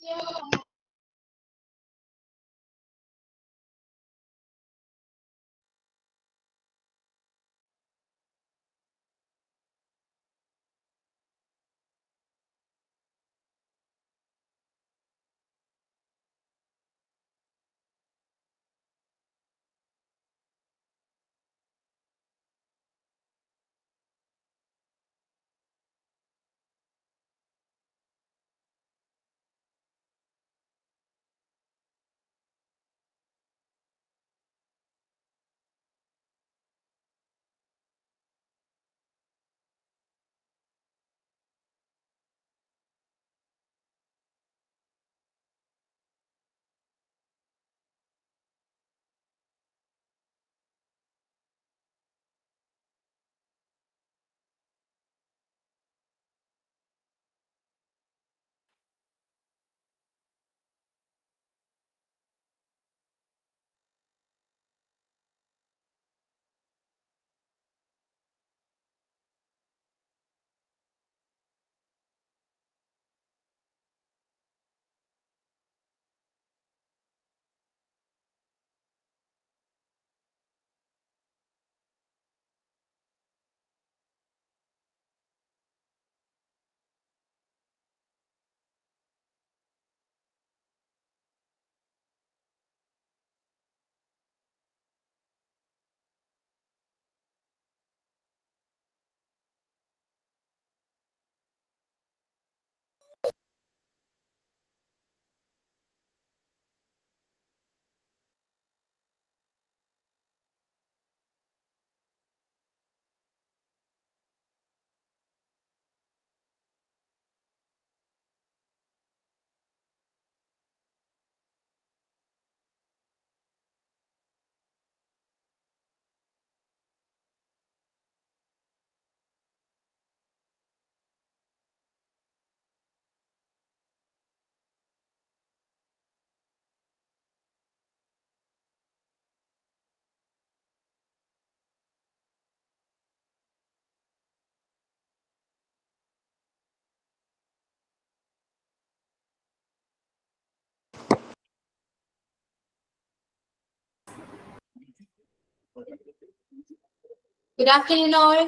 Good afternoon, all.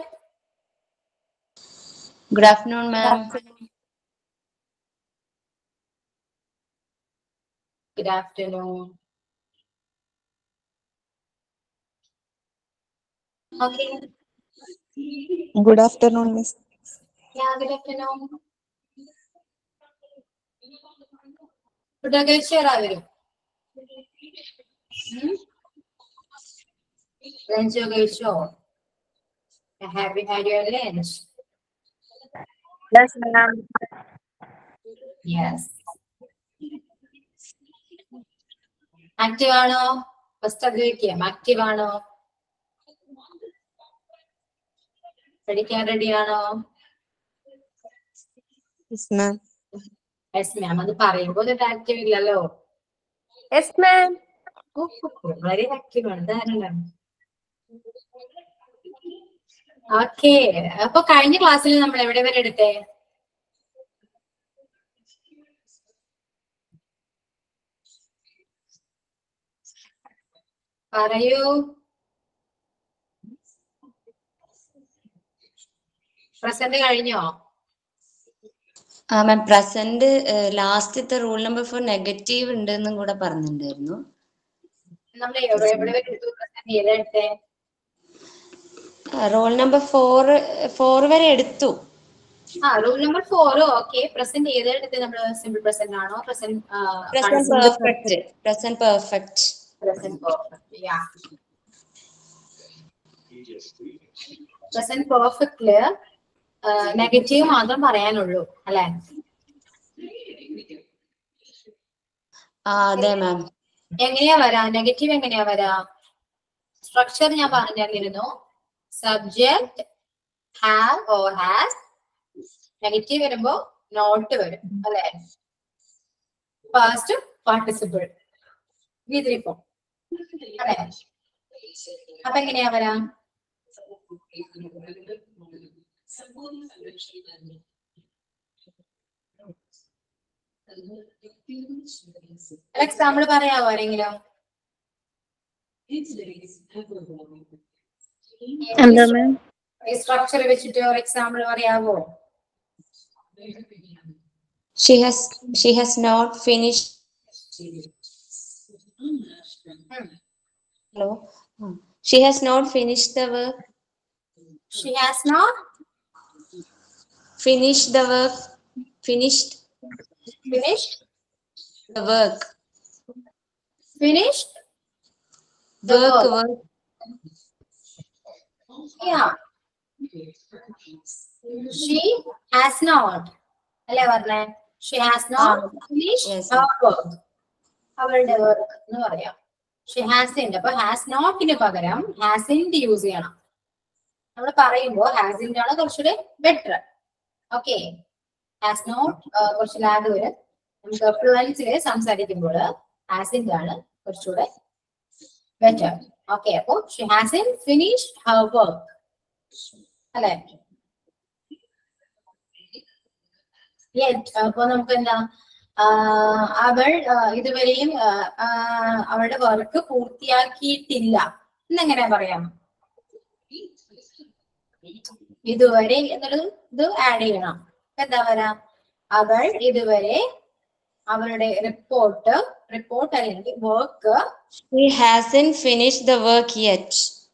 Good afternoon, ma'am. Good afternoon. Okay. Good afternoon, Miss. Yeah, good afternoon. ഫുഡൊക്കെ കഴിച്ചേറാവരും ലഞ്ചോ കഴിച്ചോ have you had your lunch Yes, ma'am. Yes active ആണോ first അത് ചോദിക്കാം active ആണോ പഠിക്കാൻ റെഡി ആണോ Yes, ma'am. യെസ് മാം അത് പറയുമ്പോൾ ഇത് ആക്റ്റീവ് ഇല്ലല്ലോ Yes, ma'am. ഓ, വളരെ ആക്റ്റീവ് ആണ് ധാരാളം ഓക്കെ അപ്പൊ കഴിഞ്ഞ ക്ലാസ്സിൽ നമ്മൾ എവിടെ വരെ എടുത്തേ പറയൂ പ്രസന്റ് കഴിഞ്ഞോ ആ മാം പ്രസന്റ് ലാസ്റ്റത്തെ റൂൾ നമ്പർ ഫോർ നെഗറ്റീവ് ഉണ്ട് എന്നും കൂടെ പറഞ്ഞിട്ടുണ്ടായിരുന്നു നമ്മൾ എവിടെ എവിടെ വരെ എടുത്തു പ്രസന്റ് ഏതാ എടുത്തേ റോൾ നമ്പർ ഫോർ ഫോർ വരെ എടുത്തു ആ rule number four okay present ഏതാ എടുത്തത് നമ്മൾ സിമ്പിൾ പ്രസന്റ് ആണോ present present perfect present perfect present perfect. Yeah. Present perfectല് നെഗറ്റീവ് മാത്രം പറയാനുള്ളൂ അല്ലെ ആ അതെ മാം എങ്ങനെയാ വരാ നെഗറ്റീവ് എങ്ങനെയാ വരാ സ്ട്രക്ചർ ഞാൻ പറഞ്ഞിരുന്നു subject have or has negative വരുമ്പോ നോട്ട് വരും അല്ലെ ഫസ്റ്റ് പാർട്ടിസിപ്പിൾ വിതിരിപ്പം അല്ലെ അപ്പൊ എങ്ങനെയാ വരാ എക്സാമ്പിൾ പറയാവോ ആരെങ്കിലും എന്താ മാം ഈ സ്ട്രക്ചർ വെച്ചിട്ട് ഒരു എക്സാമ്പിൾ പറയാവോ She has she has not finished. Hello. Hmm. She has not finished the work. She has not Finished the work. Finished finished the work. Finished Work. work. Work. Yeah. She has not. അല്ലേ പറഞ്ഞേ she has not finish Yes. Work അവളുടെ work എന്ന് പറയാം she has ഇൻഡ് അപ്പൊ has നോട്ടിന് പകരം has ഇൻഡ് use ചെയ്യണം നമ്മൾ പറയുമ്പോൾ ഹാസ് ഇൻഡ് ആണ് കുറച്ചുകൂടെ ബെറ്റർ ഓക്കെ ഹാസ് നോട്ട് കുറച്ച് ലാഗ് വരും നമുക്ക് ഫ്ലുവൻസിൽ സംസാരിക്കുമ്പോൾ ഹാസ് ഇൻഡ് ആണ് കുറച്ചുകൂടെ ബെറ്റർ ഓക്കെ അപ്പൊ she hasn't finish her work അല്ലെ യെറ്റ് അപ്പൊ നമുക്ക് എന്താ ആഹ് അവൾ ആഹ് ഇതുവരെയും ആഹ് ആഹ് അവളുടെ വർക്ക് പൂർത്തിയാക്കിയിട്ടില്ല എന്നെങ്ങനെ പറയാം ഇതുവരെ എന്നുള്ളത് ഇത് ആഡ് ചെയ്യണം അപ്പൊ എന്താ പറയാ അവൾ ഇതുവരെ അവളുടെ റിപ്പോർട്ട് റിപ്പോർട്ട് അല്ലെങ്കിൽ work She hasn't finished the work yet.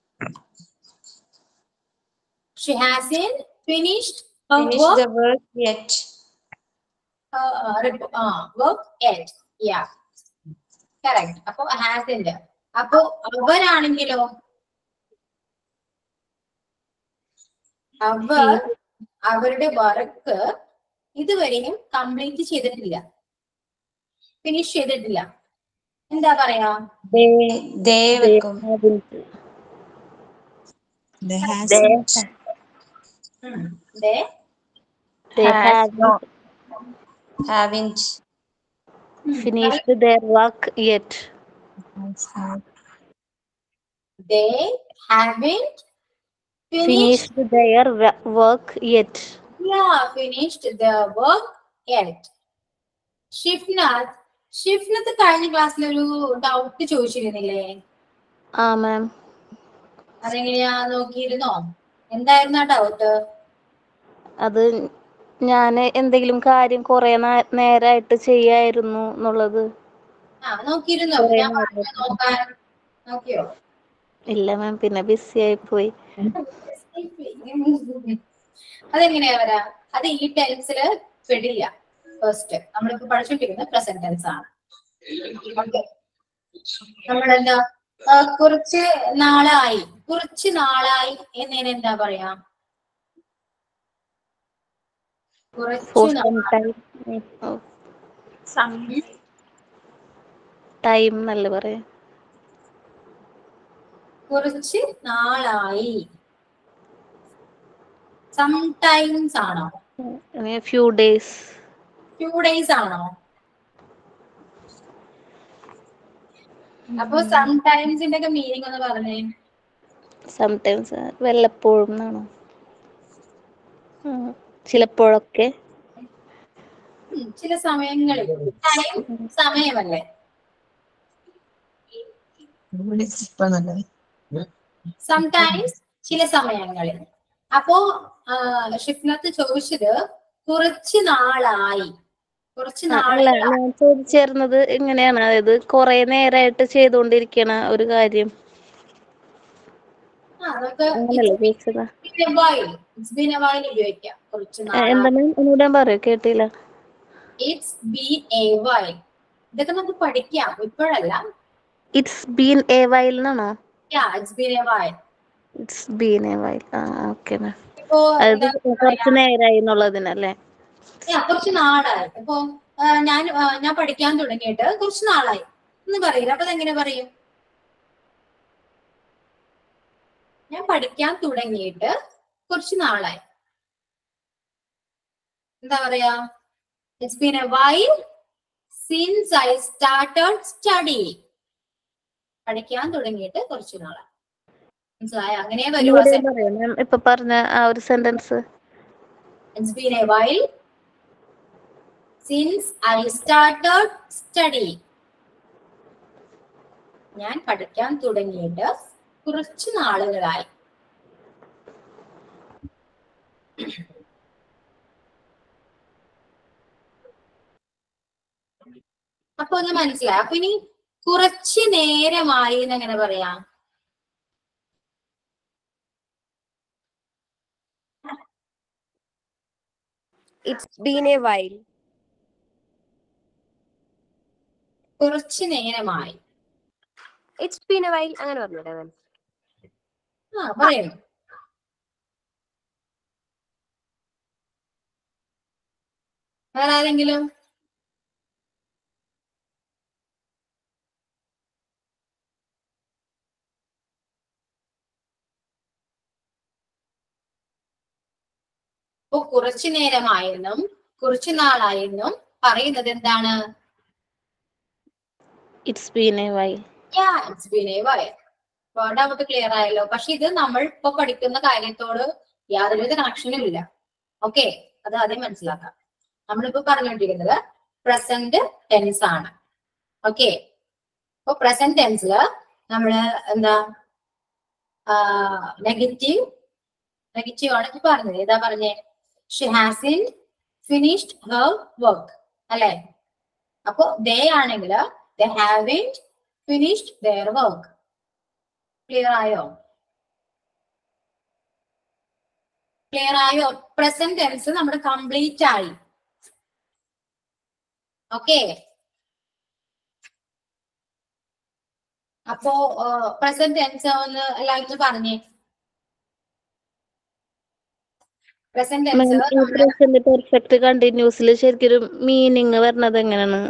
She hasn't finished her Finished work the work yet. Work yet yeah correct അപ്പൊ ഹാസിന്റെ അപ്പൊ അവരാണെങ്കിലോ അവർ അവരുടെ വർക്ക് ഇതുവരെയും കംപ്ലീറ്റ് ചെയ്തിട്ടില്ല ഫിനിഷ് ചെയ്തിട്ടില്ല എന്താ പറയാ They they വെക്കും. They has they they have not haven't finished their work yet. They haven't finish Finished their wo- work yet. Yeah, finished the work yet. ഷിഫ്നാഥ് ഷിഫ്നത്ത് കഴിഞ്ഞ ക്ലാസ്സിൽ ഒരു ഡൗട്ട് ചോദിച്ചിരുന്നില്ലേ ആ മാം അതെങ്ങനെയാ നോക്കിയിരുന്നോ എന്തായിരുന്നു ആ ഡൗട്ട് അത് ഞാൻ എന്തെങ്കിലും കാര്യം കുറെ നേരമായിട്ട് ചെയ്യായിരുന്നു എന്നുള്ളത് ആ നോക്കിയിരുന്നോ കുറേ ഞാൻ പറഞ്ഞു നോക്കാൻ നോക്കിയോ ഇല്ല മാം പിന്നെ ബിസി ആയി പോയി അതെങ്ങനെയാ വരാ അത് ഈ ടെൻസില് പെടില്ല ഫസ്റ്റ് നമ്മളിപ്പോ പഠിച്ചോണ്ടിരിക്കുന്നത് പ്രസന്റ് ടെൻസ് ആണ് Okay. നമ്മളെന്താ ആ, കുറച്ച് നാളായി കുറച്ച് നാളായി എന്നതിന് എന്താ പറയാ കുറച്ച് ഫോർ നാ- സം ടൈം ടൈം എന്നല്ലേ പറയാ കുറച്ച് നാളായി സംടൈംസ് ആണോ ഫ്യൂ ഡേയ്സ് ഫ്യൂ ഡേയ്സ് ആണോ അപ്പൊ സംടൈംസിന്റെ ഒക്കെ മീനിങ് ഒന്ന് പറഞ്ഞേ സംടൈംസ് വല്ലപ്പോഴും എന്നാണോ ഉം. ചിലപ്പോഴൊക്കെ ഉം, ചില സമയങ്ങളിൽ ടൈം സമയമല്ലേ സംടൈംസ് ചില സമയങ്ങളിൽ അപ്പോ ഷിഫ്നത്ത് ചോദിച്ചത് കുറച്ച് നാളായി കുറച്ച് ആ, അല്ല നാളായി ഞാൻ ചോദിച്ചേർന്നത് എങ്ങനെയാണ് അതായത് കുറെ നേരമായിട്ട് ചെയ്തുകൊണ്ടിരിക്കണ ഒരു കാര്യം ആ, നമുക്ക് അങ്ങനല്ലേ ചോദിച്ചത് ഇറ്റ്സ് ബീൻ എ വൈൽ ഉപയോഗിക്കാം കുറച്ച് ആ, നാളായി എന്താ മാം ഒന്നുകൂടെ പറയോ കേട്ടില്ല ഇറ്റ്സ് ബീൻ എ വൈൽ ഇതൊക്കെ നമുക്ക് പഠിക്കാം ഇപ്പോഴല്ല ഇറ്റ്സ് ബീൻ എ വൈൽ എന്നാണോ yeah it's been a while it's been a while ആ ഓക്കെ മാം ഇപ്പോ അതായത് എന്താ കുറച്ച് നേരമായി എന്നുള്ളതിനല്ലേ യാ, കുറച്ച് നാളായി ഇപ്പൊ ആ, ഞാൻ ആ, ഞാൻ പഠിക്കാൻ തുടങ്ങിയിട്ട് കുറച്ച് നാളായി എന്ന് പറയില്ല അപ്പൊ അതെങ്ങനെ പറയും ഞാൻ പഠിക്കാൻ തുടങ്ങിയിട്ട് കുറച്ച് നാളായി എന്താ പറയാ it's been a while since I started study പഠിക്കാൻ തുടങ്ങിയിട്ട് കുറച്ച് നാളായി മനസ്സിലായ അങ്ങനെ വരുവാ ഒന്നുകൂടെ പറയോ മാം ഇപ്പൊ പറഞ്ഞ ആ ഒരു sentence It's been a while since I started study ഞാൻ പഠിക്കാൻ തുടങ്ങിയിട്ട് കുറച്ചു നാളുകളായി അപ്പൊ ഒന്ന് മനസ്സിലായി അപ്പൊ ഇനി കുറച്ച് നേരമായി എന്ന് എങ്ങനെ പറയാം It's been a while. കുറച്ച് നേരമായി It's been a while. അങ്ങനെ പറഞ്ഞൂടെ മാം ആ പറയൂ വേറെ ആരെങ്കിലും ഇപ്പൊ കുറച്ചു നേരമായെന്നും കുറച്ചു നാളായെന്നും പറയുന്നത് എന്താണ് it's been a while Yeah, it's been a while. അപ്പൊ ഡൗട്ട് ക്ലിയർ ആയല്ലോ പക്ഷെ ഇത് നമ്മൾ ഇപ്പൊ പഠിക്കുന്ന കാര്യത്തോട് യാതൊരുവിധ കണക്ഷനും ഇല്ല ഓക്കെ അത് ആദ്യം മനസ്സിലാക്കാം നമ്മളിപ്പോ പറഞ്ഞുകൊണ്ടിരിക്കുന്നത് പ്രസന്റ് ടെൻസ് ആണ് ഓക്കെ അപ്പൊ പ്രസന്റ് ടെൻസില് നമ്മള് എന്താ നെഗറ്റീവ് നെഗറ്റീവ് ആണ് ഇപ്പൊ പറഞ്ഞത് ഏതാ പറഞ്ഞേ she hasn't finished her work അല്ലെ അപ്പൊ ദേ ആണെങ്കിൽ they haven't finished their work clear ആയോ ക്ലിയർ ആയോ പ്രസന്റ് ടെൻസ് നമ്മുടെ കംപ്ലീറ്റ് ആയി ഓക്കെ അപ്പോ പ്രസന്റ് ടെൻസ് ഒന്ന് എല്ലാവരും പറഞ്ഞേ പ്രസന്റ് ടെൻസ് പ്രസന്റ് പെർഫെക്റ്റ് കണ്ടിന്യൂസിൽ ശരിക്കും മീനിങ് വരുന്നത് എങ്ങനെയാണ്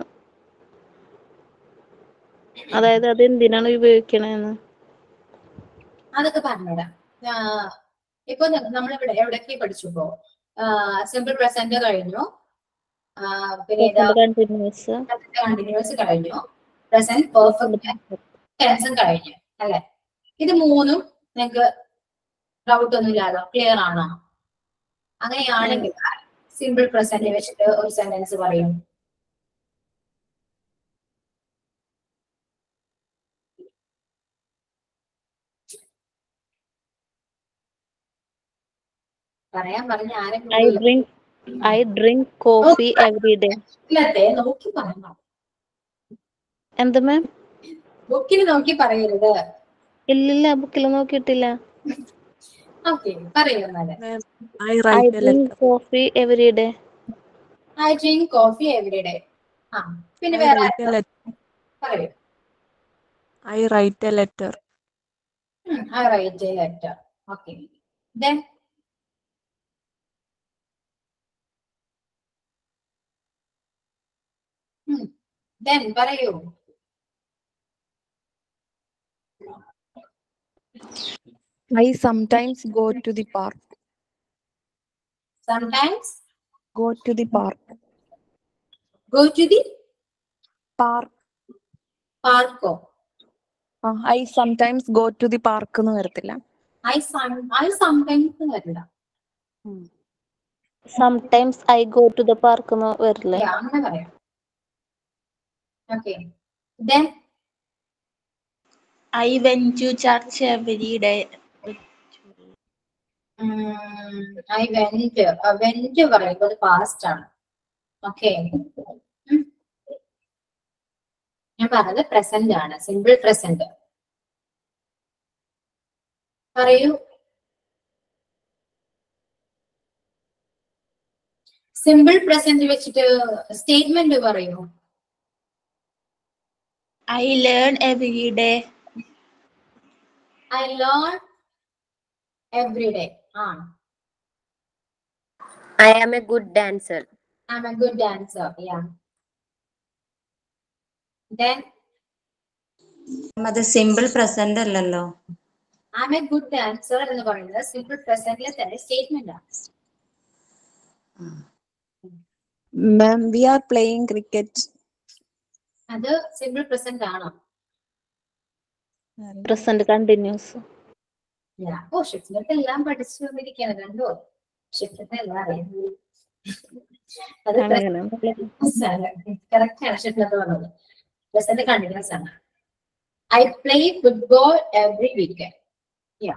അതായത് അത് എന്തിനാണ് ഉപയോഗിക്കണേന്ന് അതൊക്കെ പറഞ്ഞുതരാം ആഹ് ഇപ്പൊ നമ്മളിവിടെ എവിടേക്ക് പഠിച്ചുപ്പോ സിമ്പിൾ പ്രസന്റ് കഴിഞ്ഞു ആഹ് പിന്നെ ഇതാ കണ്ടിന്യൂസ് കണ്ടിന്യൂസ് കഴിഞ്ഞു പ്രസന്റ് പെർഫെക്റ്റ് ടെൻസും കഴിഞ്ഞു അല്ലെ ഇത് മൂന്നും നിങ്ങൾക്ക് ഡൗട്ട് ഒന്നും ഇല്ലാതോ ക്ലിയർ ആണോ അങ്ങനെയാണെങ്കിൽ സിമ്പിൾ പ്രസന്റ് വെച്ചിട്ട് ഒരു സെന്റൻസ് പറയും പറയാൻ പറഞ്ഞ ആരും I drink I drink coffee every day ഇല്ലത്തെ നോക്കി പറയണം എന്ത് മാം ബുക്കിൽ നോക്കി പറയരുത് ഇല്ലില്ല ബുക്കിൽ നോക്കിയിട്ടില്ല ഓക്കെ പറയുന്നത് I I write a drink letter. Coffee every day I drink coffee every day ആ പിന്നെ I വേറെ write a letter. പറയൂ I write a letter. I write a letter okay then then പറയൂ I sometimes go to the park. Sometimes Go to the park. Go to the Park. പാർക്കോ ആ, I sometimes go to the park എന്ന് വരത്തില്ല I some I sometimes വരില്ല sometimes I go to the park എന്ന് വരില്ലേ Yeah, അങ്ങനെ പറയാം okay then I went to church every day. I went went പറയുമ്പോൾ പാസ്റ്റ് ആണ് ഓക്കെ ഞാൻ പറഞ്ഞത് പ്രസന്റ് ആണ് സിമ്പിൾ പ്രസന്റ് പറയൂ സിമ്പിൾ പ്രസന്റ് വെച്ചിട്ട് സ്റ്റേറ്റ്മെന്റ് പറയൂ I learn every day. I learn every day ആ I am a good dancer. I am a good dancer yeah then അത് സിമ്പിൾ പ്രസന്റ് അല്ലല്ലോ I am a good dancer എന്ന് പറയുന്നത് simple പ്രസന്റിലെ തന്നെ statement ആണ് Ma'am, we are playing cricket. അത് simple present ആണോ present continuous Yeah. ഓ ഷിഫ്റ്റിനൊക്കെ എല്ലാം പഠിച്ചു വന്നിരിക്കുകയാണ് കണ്ടോ ഷിഫ്റ്റിനെ എല്ലാം അറിയാം അത് അങ്ങനെ കറക്റ്റ് ആണ് ഷിഫ്റ്റ് പറഞ്ഞത് പ്രസന്റ് കണ്ടിന്യൂസ് ആണ് I play football every weekend yeah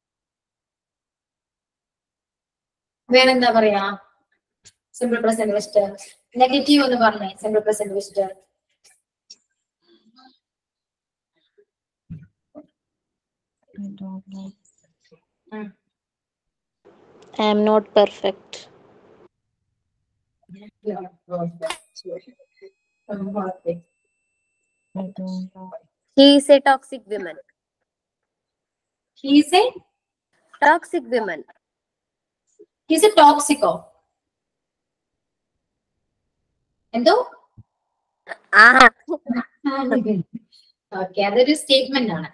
വേറെന്താ പറയാ സിമ്പിൾ പ്രസന്റ് വെച്ചിട്ട് നെഗറ്റീവ് എന്ന് പറഞ്ഞേ സിമ്പിൾ പ്രസന്റ് വെച്ചിട്ട് I am not perfect He is a toxic woman. He's a Toxic woman. he's a toxico. എന്തോ Ah, ഓക്കെ അതൊരു statement ആണ്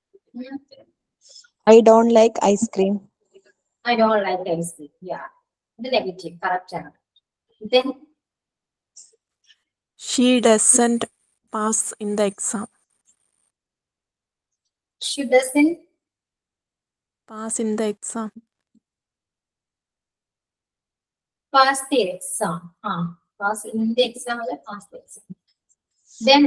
I don't like ice cream. I don't like ice cream yeah ഇത് negative correct ആണ് then She doesn't pass in the exam. She doesn't Pass in the exam. Pass the exam ആ pass in the exam അല്ല pass the exam then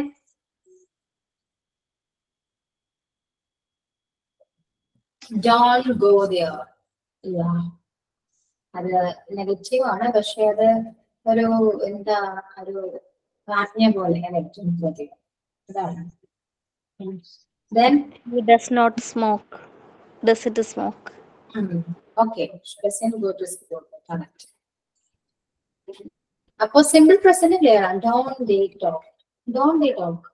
don't go there yeah അത് negative ആണ് പക്ഷെ അത് ഒരു എന്താ ഒരു ആജ്ഞ പോലെ നെഗറ്റീവ് അതാണ് then He does not smoke. Does it smoke? Okay go to school correct അപ്പോ സിമ്പിൾ പ്രസന്റ് ക്ലിയർ ആണ് don't they talk don't they talk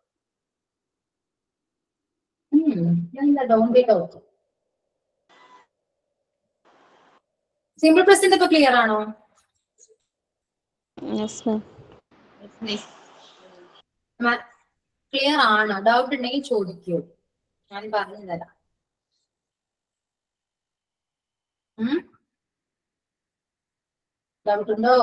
എന്താ don't they talk simple present ഇപ്പൊ ക്ലിയർ ആണോ Yes, ma'am. ക്ലിയർ ആണോ doubt ഉണ്ടെങ്കിൽ ചോദിക്കൂ ഞാൻ പറഞ്ഞു തരാം ഡൗട്ട് ഉണ്ടോ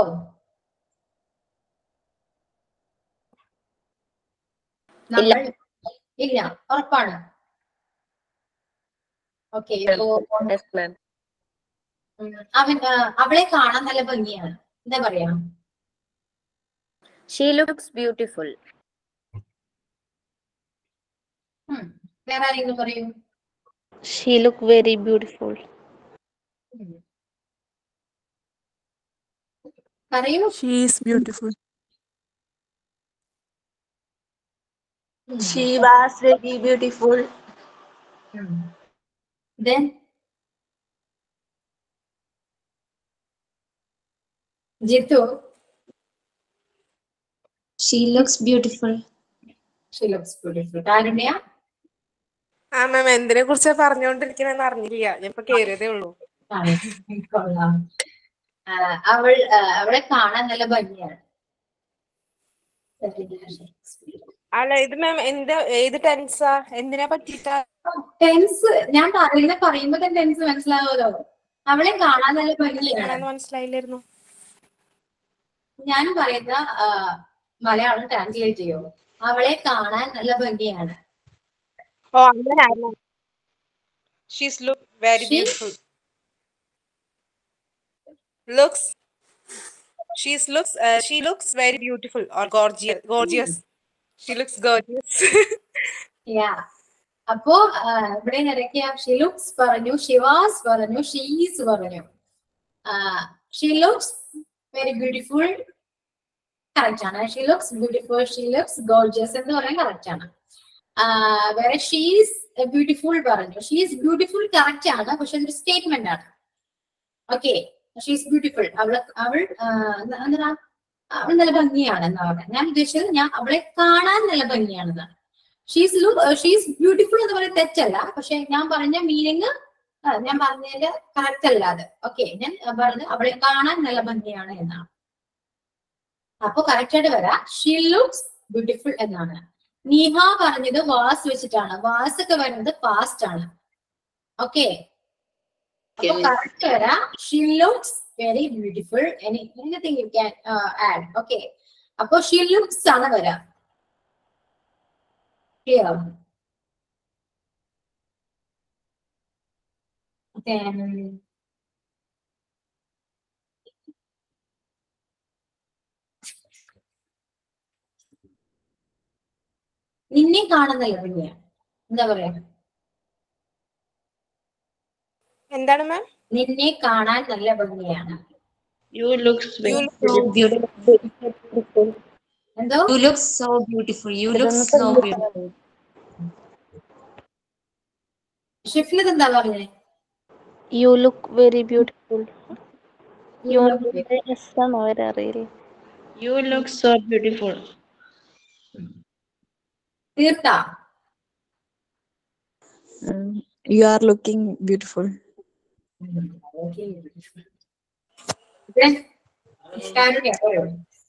ഇല്ല. നമ്മൾ ഇല്ല ഉറപ്പാണ് ഓക്കെ yes, ma'am. അവൻ ആ, അവളെ കാണാൻ നല്ല ഭംഗിയാണ് എന്താ പറയാ She looks beautiful. ഉം. വേറെ ആരെങ്കിലും പറയൂ She look very beautiful. ഉം. പറയൂ She is beautiful. ഉം. She was very beautiful. ഉം. Then Jithu She looks beautiful. she looks beautiful കാരുണ്യ ആ മാം എന്തിനെ കുറിച്ചാ പറഞ്ഞുകൊണ്ടിരിക്കണെന്ന് അറിഞ്ഞില്ല ഞാൻ ഇപ്പൊ കേറിയതേ ഉള്ളൂ ആണ്. കൊള്ളാം ആ, അവൾ ആ, അവളെ കാണാൻ നല്ല ഭംഗിയാണ് അല്ല ഇത് മാം എന്താ ഏത് ടെൻസാ എന്തിനെ പറ്റിട്ടാ ടെൻസ് ഞാൻ പറയുന്ന പറയുമ്പോ തന്നെ ടെൻസ് മനസ്സിലാവുമല്ലോ അവളെ കാണാൻ നല്ല ഭംഗിയാണ് ആണെന്ന് മനസ്സിലായില്ലായിരുന്നു ഞാൻ പറയുന്ന ആ, മലയാളം ട്രാൻസ്ലേറ്റ് ചെയ്യോ അവളെ കാണാൻ നല്ല ഭംഗിയാണ് ഓ അങ്ങനെ she's look very She- beautiful looks she's looks she looks very beautiful or gorgeous gorgeous she looks gorgeous yeah അപ്പോ ആ, ഇവിടെ നിരക്കിയ ഷി ലുക്സ് പറഞ്ഞു ഷിവാസ് പറഞ്ഞു ഷീസ് പറഞ്ഞു she looks very beautiful correct ആണ് she looks beautiful she looks gorgeous എന്ന് പറയാൻ കറക്റ്റ് ആണ് ആ, വേറെ ഷീസ് ബ്യൂട്ടിഫുൾ പറഞ്ഞു ഷീസ് ബ്യൂട്ടിഫുൾ കറക്റ്റ് ആണ് പക്ഷെ അതൊരു സ്റ്റേറ്റ്മെന്റ് ആണ് ഓക്കെ ഷീസ് ബ്യൂട്ടിഫുൾ അവള് അവൾ ആ, എന്താ- എന്താ അവൾ നല്ല ഭംഗിയാണ് എന്നാ പറഞ്ഞത് ഞാൻ ഉദ്ദേശിച്ചത് ഞാൻ അവളെ കാണാൻ നല്ല ഭംഗിയാണെന്നാണ് ഷീസ് ലുക്ക് ഷീസ് ബ്യൂട്ടിഫുൾ എന്ന് പറയുന്നത് തെറ്റല്ല പക്ഷെ ഞാൻ പറഞ്ഞ മീനിങ് ഞാൻ പറഞ്ഞതിന്റെ കറക്റ്റ് അല്ല അത് ഓക്കെ ഞാൻ പറഞ്ഞത് അവളെ കാണാൻ നല്ല ഭംഗിയാണ് എന്നാണ് അപ്പൊ കറക്റ്റ് ആയിട്ട് വരാം ഷീ ലുക്സ് ബ്യൂട്ടിഫുൾ എന്നാണ് നീഹ പറഞ്ഞത് വാസ് വെച്ചിട്ടാണ് വാസ് ഒക്കെ വരുന്നത് പാസ്റ്റ് ആണ് ഓക്കെ അപ്പൊ കറക്റ്റ് വരാം she looks very beautiful anything you can add okay അപ്പൊ ഷീ ലുക്സ് ആണ് വരാം ക്ലിയർ Then കാണാൻ നല്ല ഭംഗിയാണ് എന്താ പറയാ എന്താണ് മാം നിന്നെ കാണാൻ നല്ല ഭംഗിയാണ് You look You so beautiful. എന്തോ You look so beautiful. You look so beautiful. ഷിഫ്ലിത് എന്താ പറഞ്ഞേ you look very beautiful You you look very- എസ് ആണോ വരെ അറിയില്ല You look so beautiful. തീർത്താ Um, you are looking beautiful. Then, കാരുണ്യ പറയൂ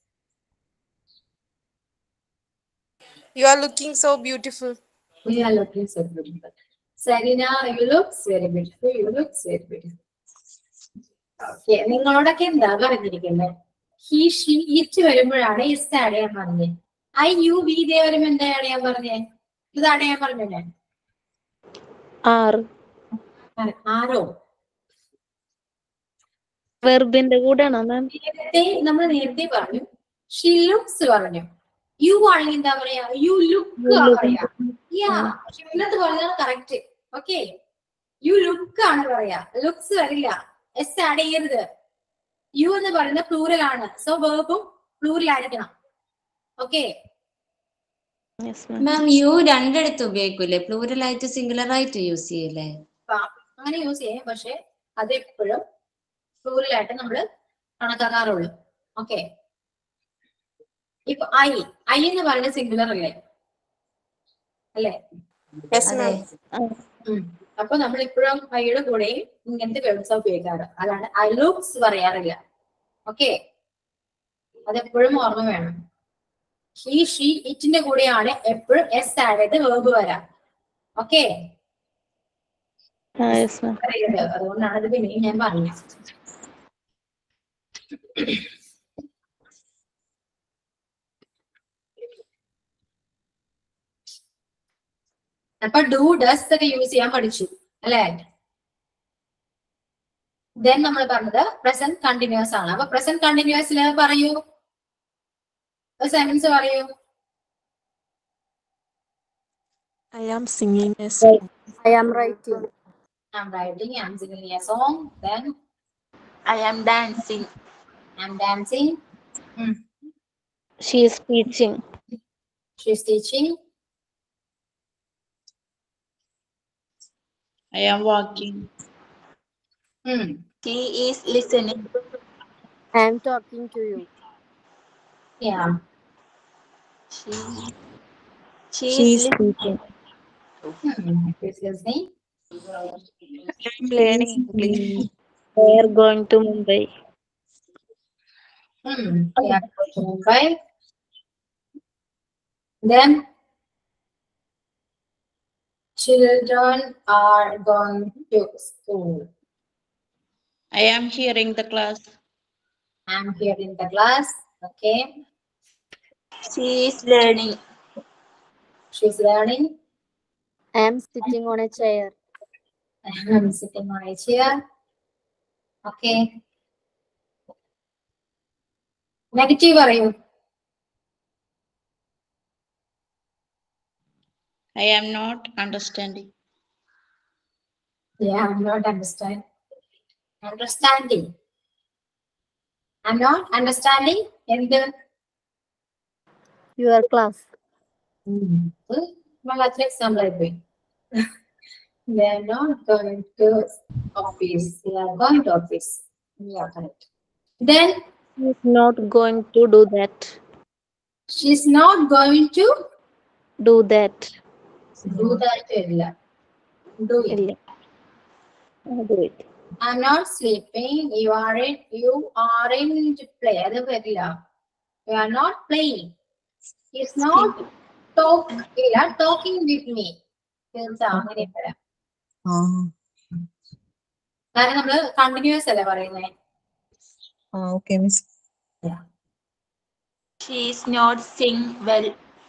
You are looking so beautiful. You are looking so beautiful. Sarina, you look very beautiful. You look very beautiful. Okay, നിങ്ങളോടൊക്കെ എന്താ പറഞ്ഞിരിക്കുന്നത് he she it വരുമ്പോഴാണ് is add ചെയ്യാൻ പറഞ്ഞത് I U V ദേ വരുമ്പോ എന്താ add ചെയ്യാൻ പറഞ്ഞേ ഇത് ആഡ് ചെയ്യാൻ പറഞ്ഞേ ആറ് ആരോ വെർബിന്റെ കൂടെയാണോ മാം നേരത്തെ നമ്മൾ നേരത്തെ പറഞ്ഞു ഷി ലുക്സ് പറഞ്ഞു യു ആണെങ്കിൽ എന്താ പറയാ യു ലുക്ക് പറയാ യാ പക്ഷെ ഇന്നത്തെ പറഞ്ഞാൽ കറക്റ്റ് ഓക്കെ യു ലുക്ക് ആണ് പറയാ ലുക്സ് വരില്ല എസ് ആഡ് ചെയ്യരുത് യു എന്ന് പറയുന്ന പ്ലൂറൽ ആണ് സോ വേർബും പ്ലൂറൽ ആയിരിക്കണം okay yes ma'am ma'am you രണ്ടിടത്ത് ഉപയോഗിക്കൂലേ പ്ലൂറൽ ആയിട്ട് സിംഗുലർ ആയിട്ട് യൂസ് ചെയ്യില്ലേ അങ്ങനെ യൂസ് ചെയ്യാം പക്ഷെ അത് എപ്പോഴും പ്ലൂറൽ ആയിട്ട് നമ്മൾ കണക്കാക്കാറുള്ളൂ ഓക്കെ ഇപ്പൊ ഐ ഐ എന്ന് പറയുന്നത് സിംഗുലർ അല്ലേ അല്ലേ Yes, അതെ ma'am. ഉം. അപ്പൊ നമ്മൾ ഇപ്പോഴും ഐയുടെ കൂടെയും ഇങ്ങനത്തെ വേർഡ്സ് ഉപയോഗിക്കാറ് അതാണ് ഐ ലുക്സ് പറയാറില്ല ഓക്കെ അതെപ്പോഴും ഓർമ്മ വേണം ഹി ഷീ ഇറ്റിന്റെ കൂടെയാണ് എപ്പോഴും എസ് ആഡ് ചെയ്ത് വേർബ് വരാം ഓക്കെ ആ യെസ് മാം പറയരുത് അതുകൊണ്ടാണ് ഇത് പിന്നെയും ഞാൻ പറഞ്ഞത് അപ്പൊ ഡു ഡസ് ഒക്കെ യൂസ് ചെയ്യാൻ പഠിച്ചു അല്ലേ ദെൻ നമ്മൾ പറഞ്ഞത് പ്രസന്റ് കണ്ടിന്യൂസ് ആണ് അപ്പൊ പ്രസന്റ് കണ്ടിന്യൂസിൽ പറയൂ സെന്റൻസ് പറയൂ I am singing a song. I am writing. I'm writing, I'm singing a song, then I am dancing. I'm dancing, she is teaching she's teaching, I am walking. hmm. He is listening. I am talking to you. yeah, She, she, she is is teaching hmm. she's listening, I'm learning English. they are going to Mumbai hmm. yeah, to Mumbai. Then children are going to school. I am hearing the class. I'm here in the class, okay, She is learning. she's learning, I am sitting on a chair. I'm sitting on a chair, okay. Negative പറയൂ I am not understanding. Yeah, I'm not understand. Understanding. I'm not understanding എന്ത് Your class. വളരെ example ആയിപ്പോയി They are not going to office. They are going to office. Yeah, correct. Then She is not going to do that. she's not going to Do that. do that ഇല്ല. Do it. ഇല്ല Do it. I'm not sleeping. You aren't. You aren't play. അത് വരില്ല. You are not playing. He's not talk. ഇല്ല talking with me. തീർച്ച അങ്ങനെ വരാം. Ah, കാരണം നമ്മള് കണ്ടിന്യൂസ് അല്ലേ പറയുന്നേ ah, okay, miss. She is not sing well.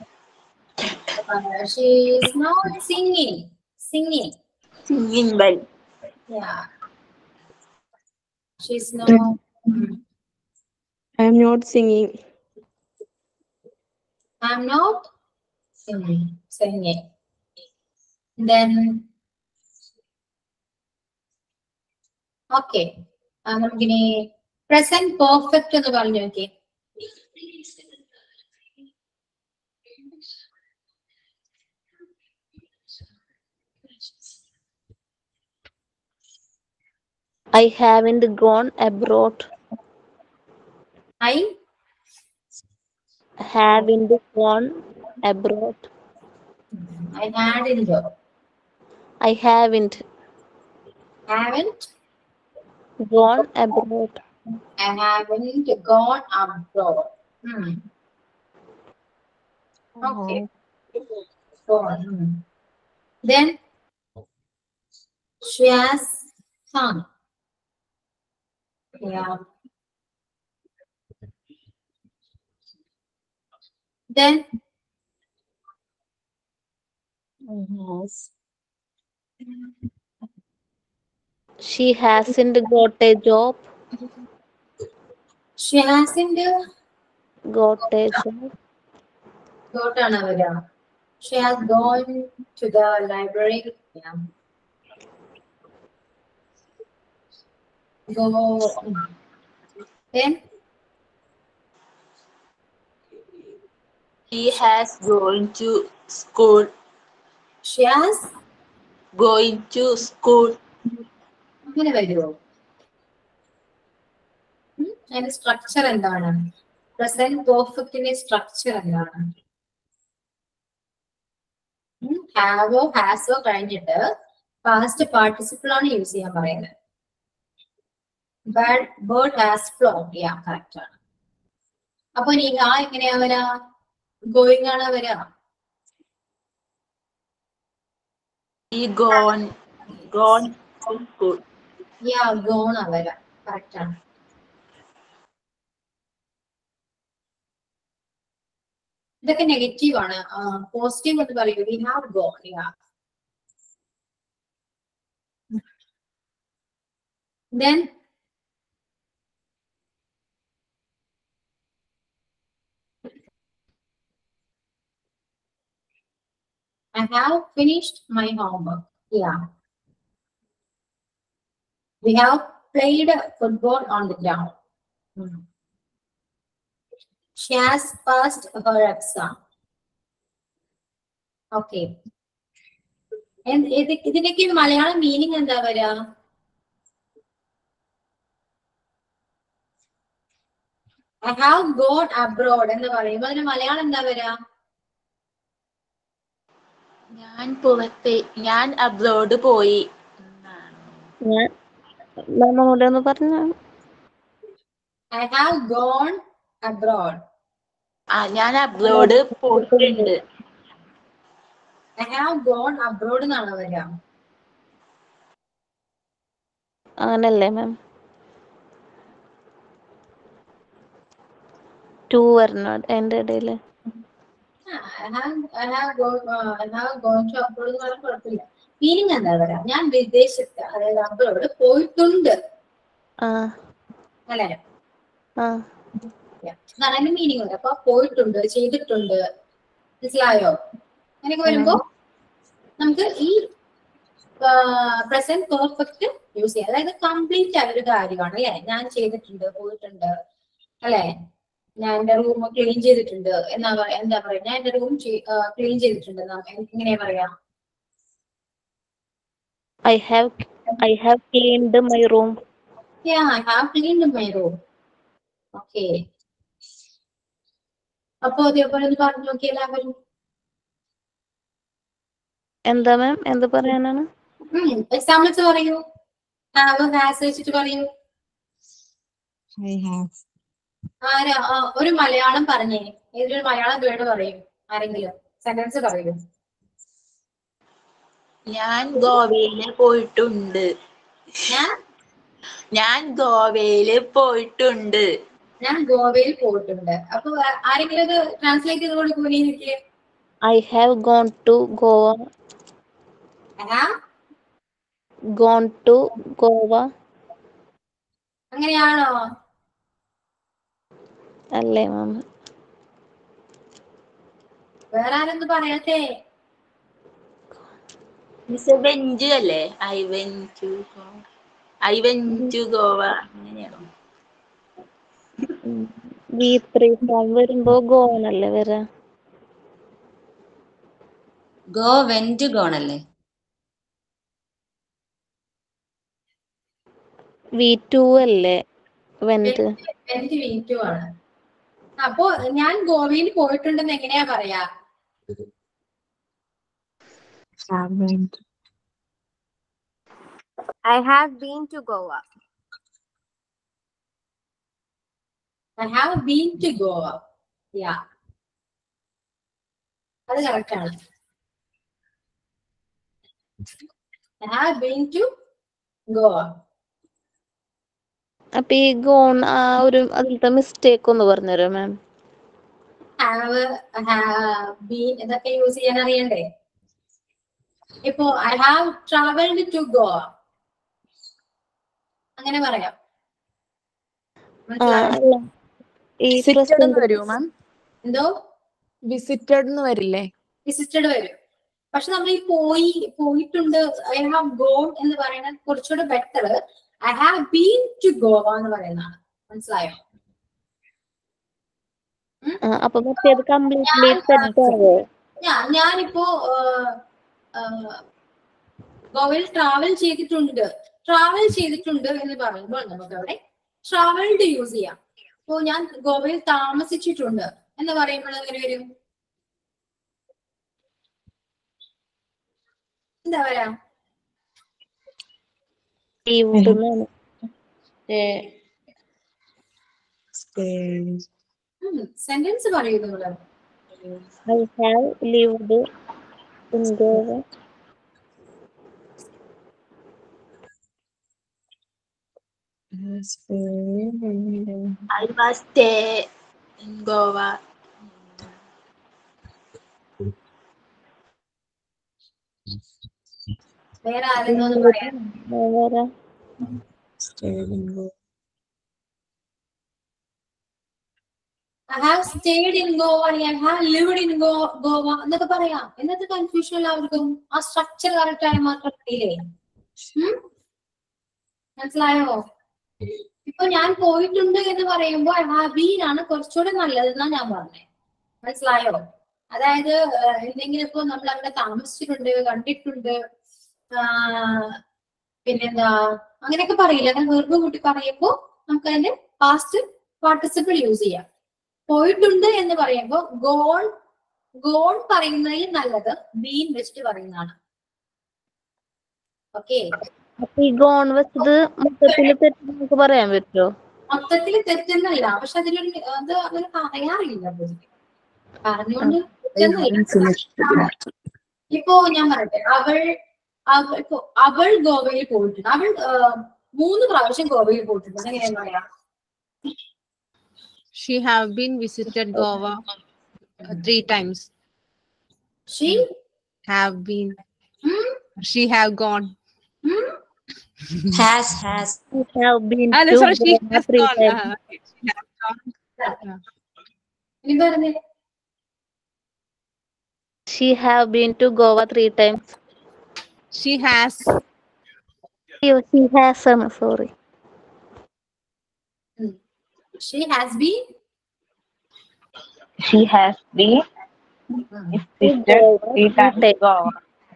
she is not singing. Singing. Singing well. Yeah. She's not. I am not singing. I'm not singing singing then okay നമുക്കിനി present perfect എന്ന് പറഞ്ഞു നോക്കി I haven't gone abroad. I Haven't gone abroad. I hadn't I haven't haven't gone abroad. I haven't gone abroad. Hmm. Okay. Gone. Hmm. Then she has sung. Yeah. Then She hasn't got a job. she hasn't Got a job. got another. She has gone to the library. Yeah. Go. Then He has gone to school. she has Going to school. അങ്ങനെ വരുമോ ഉം, അതിന്റെ structure എന്താണ് present പെർഫെക്റ്റിന്റെ structure എന്താണ് ഹാവോ ഹാസോ കഴിഞ്ഞിട്ട് past participle ആണ് use ചെയ്യാൻ പറയുന്നത് bird bird has flow yeah correct ആണ് അപ്പൊ നീ ആ എങ്ങനെയാ വരാ ഗോയിങ് ആണ് വരാ He gone gone to school. Yeah gone ആ വരാ കറക്റ്റ് ആണ് ഇതൊക്കെ നെഗറ്റീവ് ആണ് പോസിറ്റീവ് എന്ന് പറയൂ we have gone yeah then I have finished my homework. Yeah. We have played football on the ground. Hmm. She has passed her exam. Okay. എന്ത് ഇത് ഇതിന്റെയൊക്കെ മലയാളം മീനിങ് എന്താ വരാ ഐ ഹാവ് ഗോൺ അബ്രോഡ് എന്ന് പറയുമ്പോൾ അതിന് മലയാളം എന്താ വരാ ഞാൻ പുറത്ത് ഞാൻ അബ്രോഡ് പോയി എന്നാണ്. ഞാൻ നമ്മളോട് ഒന്ന് പറഞ്ഞ ഐ ഹാവ് ഗോൺ അബ്രോഡ് ആ ഞാൻ അബ്രോഡ് പോയിട്ടുണ്ട് ഐ ഹാവ് ഗോൺ അബ്രോഡ് എന്നാണ് വരിക അങ്ങനല്ലേ മാം ടു വരണം അതിന്റെ ഇടയില് I have I have gone I have gone to abroad എന്ന് പറഞ്ഞാൽ കുഴപ്പമില്ല മീനിങ് എന്താ പറയാ ഞാൻ വിദേശത്ത് അതായത് അബ്രോഡ് പോയിട്ടുണ്ട് ആ അല്ലെ ആ അതാണ് അതിന്റെ മീനിങ് വരെ അപ്പൊ പോയിട്ടുണ്ട് ചെയ്തിട്ടുണ്ട് മനസ്സിലായോ അങ്ങനെയൊക്കെ വരുമ്പോ നമുക്ക് ഈ പ്രസന്റ് പെർഫെക്റ്റ് യൂസ് ചെയ്യാം അതായത് കംപ്ലീറ്റ് ആയ ഒരു കാര്യമാണ് അല്ലെ ഞാൻ ചെയ്തിട്ടുണ്ട് പോയിട്ടുണ്ട് അല്ലെ ഞാൻ എന്റെ റൂം ക്ലീൻ ചെയ്തിട്ടുണ്ട് എന്നാ പറയാ എന്താ പറയാ ഞാൻ എന്റെ റൂം ക്ലീൻ ചെയ്തിട്ടുണ്ട് എന്നാ എങ്ങനെയാ പറയാ I have I have cleaned my room Yeah, I have cleaned my room. Okay. അപ്പോ അതേപോലെ ഒന്ന് പറഞ്ഞു നോക്കി എല്ലാവരും എന്താ മാം എന്ത് പറയാനാണ് എക്സാമ്പിൾസ് പറയൂ ഹാവ് ഹാസ് വെച്ചിട്ട് പറയൂ I have. ആരാ ആ, ഒരു മലയാളം പറഞ്ഞേ ഏതൊരു മലയാളം വേർഡ് പറയും ആരെങ്കിലും സെന്റൻസ് പറയൂ ഞാൻ ഗോവയില് പോയിട്ടുണ്ട് ഞാൻ ഞാൻ ഗോവയില് പോയിട്ടുണ്ട് ഞാൻ ഗോവയിൽ പോയിട്ടുണ്ട് അപ്പൊ ആ- ആരെങ്കിലും അത് ട്രാൻസ്ലേറ്റ് ചെയ്ത് കൊടുക്കൂ എനിക്ക് I have gone to Goa gone to Goa അങ്ങനെയാണോ അല്ലേ മാം വേറെ ആരെന്ത് പറയട്ടെ മിസ് വെഞ്ചു അല്ലേ I went to I went to Goa അങ്ങനെയാണോ വി ത്രീ ഫോം വരുമ്പോ ഗോണല്ലേ വരാ ഗോ വെന്റ് ഗോൺ അല്ലേ വി ടു അല്ലേ വെന്റ് എനിക്ക് വീറ്റു ആണ് അപ്പോ ഞാൻ ഗോവയിൽ പോയിട്ടുണ്ടെന്ന് എങ്ങനെയാ പറയാ Haven't. I have been to Goa. I have been to Goa yeah അത് കറക്റ്റ് ആണ് I have been to Goa അപ്പൊ ഈ ഗോൺ ആ ഒരു അതിലത്തെ മിസ്റ്റേക്ക് ഒന്ന് പറഞ്ഞുതരോ മാം ഹാവ് ബീൻ ഇതൊക്കെ യൂസ് ചെയ്യാൻ അറിയണ്ടേ ഇപ്പോ I have travelled to Goa അങ്ങനെ പറയാം ആ മനസ്സിലായോ? അല്ല ഈ വിസിറ്റഡ് എന്ന് പ്രസന്റ് വരുമോ മാം എന്തോ വിസിറ്റഡ് എന്ന് വരില്ലേ വിസിറ്റഡ് വരും പക്ഷെ നമ്മൾ ഈ പോയി പോയിട്ടുണ്ട് ഐ ഹാവ് ഗോൺ എന്ന് പറയുന്നത് കുറച്ചുകൂടെ better I have been to Goa എന്ന് പറയുന്നതാണ് മനസ്സിലായോ ആ, അപ്പൊ മറ്റേത് കംപ്ലീറ്റ്ലി തെറ്റാവോ ഞാൻ ഞാനിപ്പോ ആഹ്, ആഹ്, ഗോവയിൽ ട്രാവൽ ചെയ്തിട്ടുണ്ട് ട്രാവൽ ചെയ്തിട്ടുണ്ട് എന്ന് പറയുമ്പോൾ നമുക്ക് അവിടെ ട്രാവൽഡ് യൂസ് ചെയ്യാം ഇപ്പോ ഞാൻ ഗോവയിൽ താമസിച്ചിട്ടുണ്ട് എന്ന് പറയുമ്പോൾ എങ്ങനെ വരും എന്താ പറയാ ലീവ്ഡ് എന്നാണ് Stay. സെന്റൻസ് പറയൂ നിങ്ങള് I have leaved in Goa Stay. I was stay in Goa വേറെ ആരെങ്കിലും ഒന്ന് പറയാം വേറെ Stay in Goa. I have stayed in Goa അല്ലെങ്കിൽ I have lived in Goa എന്നൊക്കെ പറയാം എന്നത്തെ കൺഫ്യൂഷൻ എല്ലാവർക്കും ആ സ്ട്രക്ചർ കറക്റ്റ് ആയി മാത്രം അറിയില്ലേ ഉം? മനസ്സിലായോ ഇപ്പൊ ഞാൻ പോയിട്ടുണ്ട് എന്ന് പറയുമ്പോൾ ഐ ഹാവ് ബീൻ ആണ് കുറച്ചുകൂടെ നല്ലതെന്നാ ഞാൻ പറഞ്ഞത് മനസ്സിലായോ അതായത് ഏഹ്, എന്തെങ്കിലും ഇപ്പൊ നമ്മൾ അവിടെ താമസിച്ചിട്ടുണ്ട് കണ്ടിട്ടുണ്ട് ആഹ്, പിന്നെന്താ അങ്ങനെയൊക്കെ പറയില്ല അങ്ങനെ വെറുതെ കൂട്ടി പറയുമ്പോ നമുക്ക് അതിന്റെ പാസ്റ്റ് പാർട്ടിസിപ്പിൾ യൂസ് ചെയ്യാം പോയിട്ടുണ്ട് എന്ന് പറയുമ്പോ ഗോൺ ഗോൺ പറയുന്നതിൽ നല്ലത് ബീൻ വെച്ചിട്ട് പറയുന്നതാണ് ഓക്കെ അപ്പൊ ഈ ഗോൺ വെച്ചത് മൊത്തത്തില് തെറ്റ് നമുക്ക് പറയാൻ പറ്റുമോ മൊത്തത്തിൽ തെറ്റെന്നല്ല പക്ഷെ അതിലൊരു അത് അങ്ങനെ പറയാറില്ല പൊതുവെ പറഞ്ഞുകൊണ്ട് തെറ്റെന്നല്ല ഇപ്പോ ഞാൻ പറയട്ടെ അവൾ അവ- ഇപ്പൊ അവൾ ഗോവയിൽ പോയിട്ടുണ്ട് അവൾ ആ, മൂന്ന് പ്രാവശ്യം ഗോവയിൽ പോയിട്ടുണ്ട് എങ്ങനെയാ പറയാ She have been visited Goa uh, three times. She Have been. She have gone. Has has I have been Ah, to sorry, she Goa has three gone. times. Uh, okay, she has gone. ഇനി പറഞ്ഞേ She have been to Goa three times. She has. അയ്യോ, She has ആണ് sorry she has been She has been visited three times Goa.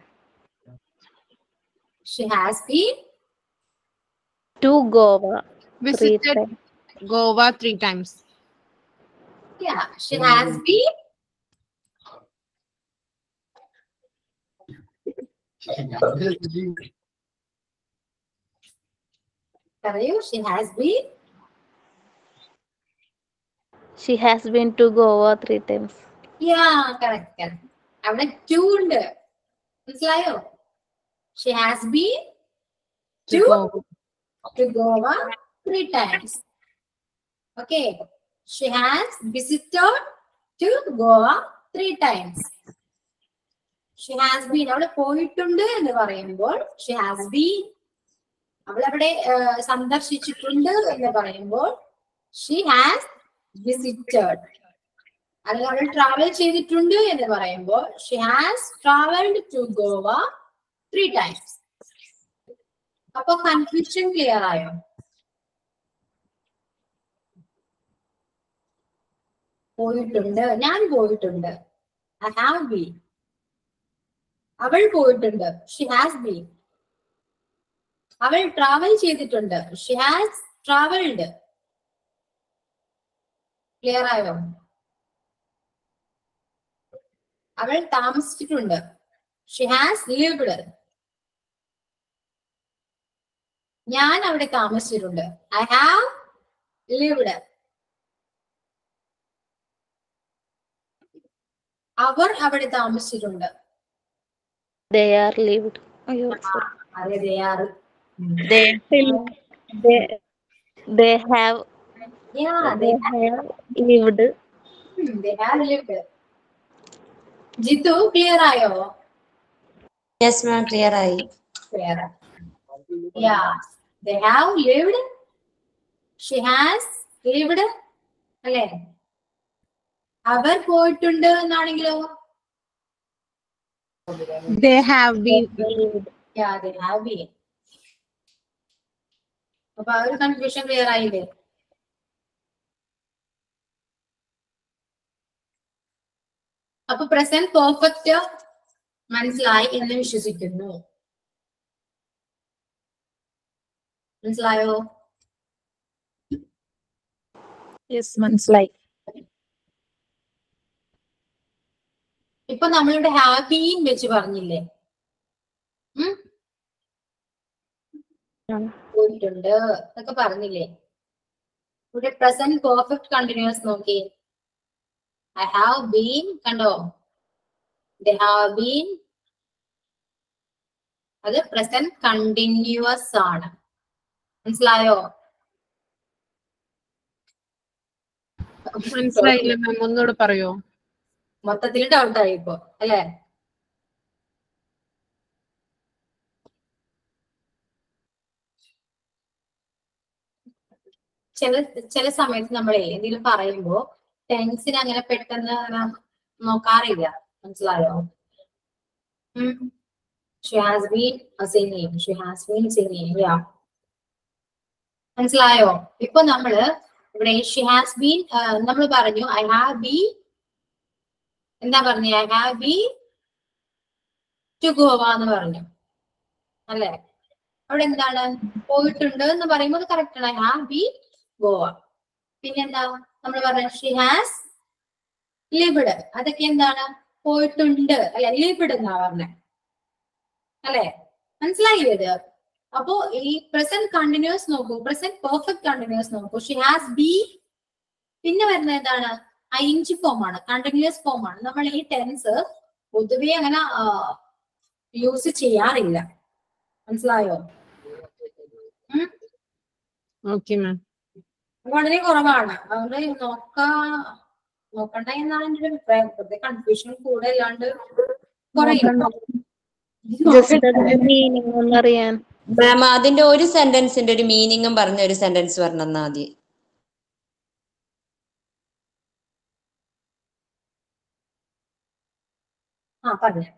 She has been to Goa three Visited times. Goa three times. Yeah, she has been. പറയൂ she has been She has been to Goa three times. yeah correct correct അവിടെ to ഉണ്ട് മനസ്സിലായോ she has been to Goa. to Goa three times okay she has visited to Goa three times she has been അവിടെ പോയിട്ടുണ്ട് എന്ന് പറയുമ്പോൾ she has been അവൾ അവിടെ ഏഹ്, സന്ദർശിച്ചിട്ടുണ്ട് എന്ന് പറയുമ്പോൾ she has visited അല്ലെങ്കിൽ അവൾ ട്രാവൽ ചെയ്തിട്ടുണ്ട് എന്ന് പറയുമ്പോൾ she has travelled to Goa three times അപ്പൊ കൺഫ്യൂഷൻ ക്ലിയർ ആയോ പോയിട്ടുണ്ട് ഞാൻ പോയിട്ടുണ്ട് ഐ ഹാവ് ബീൻ അവൾ പോയിട്ടുണ്ട് ഷി ഹാസ് ബീൻ അവൾ ട്രാവൽ ചെയ്തിട്ടുണ്ട് ഷി ഹാസ് ട്രാവൽഡ് ക്ലിയർ ആയോ അവൾ താമസിച്ചിട്ടുണ്ട് ഷി ഹാസ് ലിവ്ഡ് ഞാൻ അവിടെ താമസിച്ചിട്ടുണ്ട് ഐ ഹാവ് ലിവ്ഡ് അവർ അവിടെ താമസിച്ചിട്ടുണ്ട് ദേ ആർ ലിവ്ഡ് അയ്യോ അതെ they are they they have yeah they they have lived hmm, they have lived Jithu clear ആയോ യെസ് മാം ക്ലിയർ ആയി clear yeah they have lived she has lived അല്ലേ അവർ പോയിട്ടുണ്ട് എന്നാണെങ്കിലോ They have been. yeah they have been അപ്പൊ ആ ഒരു confusion clear ആയില്ലേ അപ്പൊ present perfect മനസ്സിലായി എന്ന് വിശ്വസിക്കുന്നു മനസ്സിലായോ യെസ് മനസ്സിലായി ഇപ്പൊ നമ്മളിവിടെ ഹാബീൻ വെച്ച് പറഞ്ഞില്ലേ ഉം? പോയിട്ടുണ്ട് എന്നൊക്കെ പറഞ്ഞില്ലേ ഇവിടെ പ്രസന്റ് പെർഫെക്റ്റ് കണ്ടിന്യൂസ് നോക്കി ഐ ഹാവ് ബീൻ കണ്ടോ ദ ഹാവ് ബീൻ അത് പ്രസന്റ് കണ്ടിന്യൂസ് ആണ് മനസ്സിലായോ മനസ്സിലായില്ല മാം ഒന്നുകൂടെ പറയോ മൊത്തത്തിൽ ഡൗട്ട് ആയി ഇപ്പൊ അല്ലേ ചില ചില സമയത്ത് നമ്മളെ എന്തെങ്കിലും പറയുമ്പോ ടെൻസിന് അങ്ങനെ പെട്ടെന്ന് അങ്ങനെ നോക്കാറില്ല മനസ്സിലായോ she has been singing she has been singing yeah മനസ്സിലായോ ഇപ്പൊ നമ്മള് ഇവിടെ ഷി ഹാസ് ബീൻ നമ്മൾ പറഞ്ഞു ഐ ഹാവ് ബീ എന്താ പറഞ്ഞ I have be to Goa എന്ന് പറഞ്ഞു അല്ലെ അവിടെ എന്താണ് പോയിട്ടുണ്ട് എന്ന് പറയുമ്പോൾ അത് കറക്റ്റ് ആണ് ഐ ഹാവ് ബി ഗോവ പിന്നെന്താ നമ്മൾ പറഞ്ഞ ഷി ഹാസ് ലിബിഡ് അതൊക്കെ എന്താണ് പോയിട്ടുണ്ട് അല്ലെ ലിബിഡ് എന്നാ പറഞ്ഞത് അല്ലെ മനസ്സിലായില്ലേ ഇത് അപ്പോ ഈ പ്രസന്റ് കണ്ടിന്യൂസ് നോക്കൂ പ്രസന്റ് പെർഫെക്റ്റ് കണ്ടിന്യൂസ് നോക്കൂ ഷി ഹാസ് ബി പിന്നെ വരുന്നത് എന്താണ് ഐഞ്ച് ഫോം ആണ് കണ്ടിന്യൂസ് ഫോം ആണ് നമ്മൾ ഈ ടെൻസ് പൊതുവെ അങ്ങനെ യൂസ് ചെയ്യാറില്ല മനസ്സിലായോ ഉം? ഓക്കെ മാം വളരെ കുറവാണ് അതുകൊണ്ട് നോക്കാ നോക്കണ്ട എന്നാണ് എന്റെ ഒരു അഭിപ്രായം വെറുതെ കൺഫ്യൂഷൻ കൂടെ അല്ലാണ്ട് കുറയും ജസ്റ്റ് അതിന്റെ മീനിങ് ഒന്നറിയാൻ മാം അതിന്റെ ഒരു സെന്റൻസിന്റെ ഒരു മീനിങ്ങും പറഞ്ഞ ഒരു സെന്റൻസ് പറഞ്ഞാ മതി ആ പറഞ്ഞു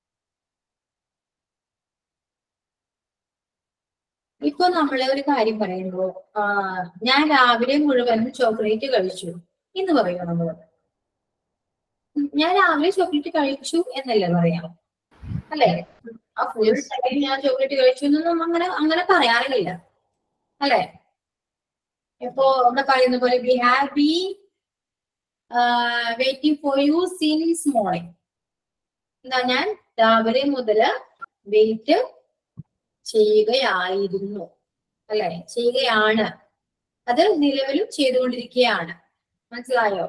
ഇപ്പൊ നമ്മള് ഒരു കാര്യം പറയുമ്പോ ആ ഞാൻ രാവിലെ മുഴുവനും ചോക്ലേറ്റ് കഴിച്ചു എന്ന് പറയും നമ്മള് ഉം, ഞാൻ രാവിലെ ചോക്ലേറ്റ് കഴിച്ചു എന്നല്ലേ പറയാം അല്ലേ ആ ഫുൾ ടൈം ഞാൻ ചോക്ലേറ്റ് കഴിച്ചു എന്നൊന്നും അങ്ങനെ അങ്ങനെ പറയാറില്ല അല്ലേ ഇപ്പോ ഇവിടെ പറയുന്ന പോലെ we have be waiting for you since morning എന്താ ഞാൻ രാവിലെ മുതല് വെയിറ്റ് ചെയ്യുകയായിരുന്നു അല്ലെ ചെയ്യുകയാണ് അത് നിലവിലും ചെയ്തുകൊണ്ടിരിക്കുകയാണ് മനസ്സിലായോ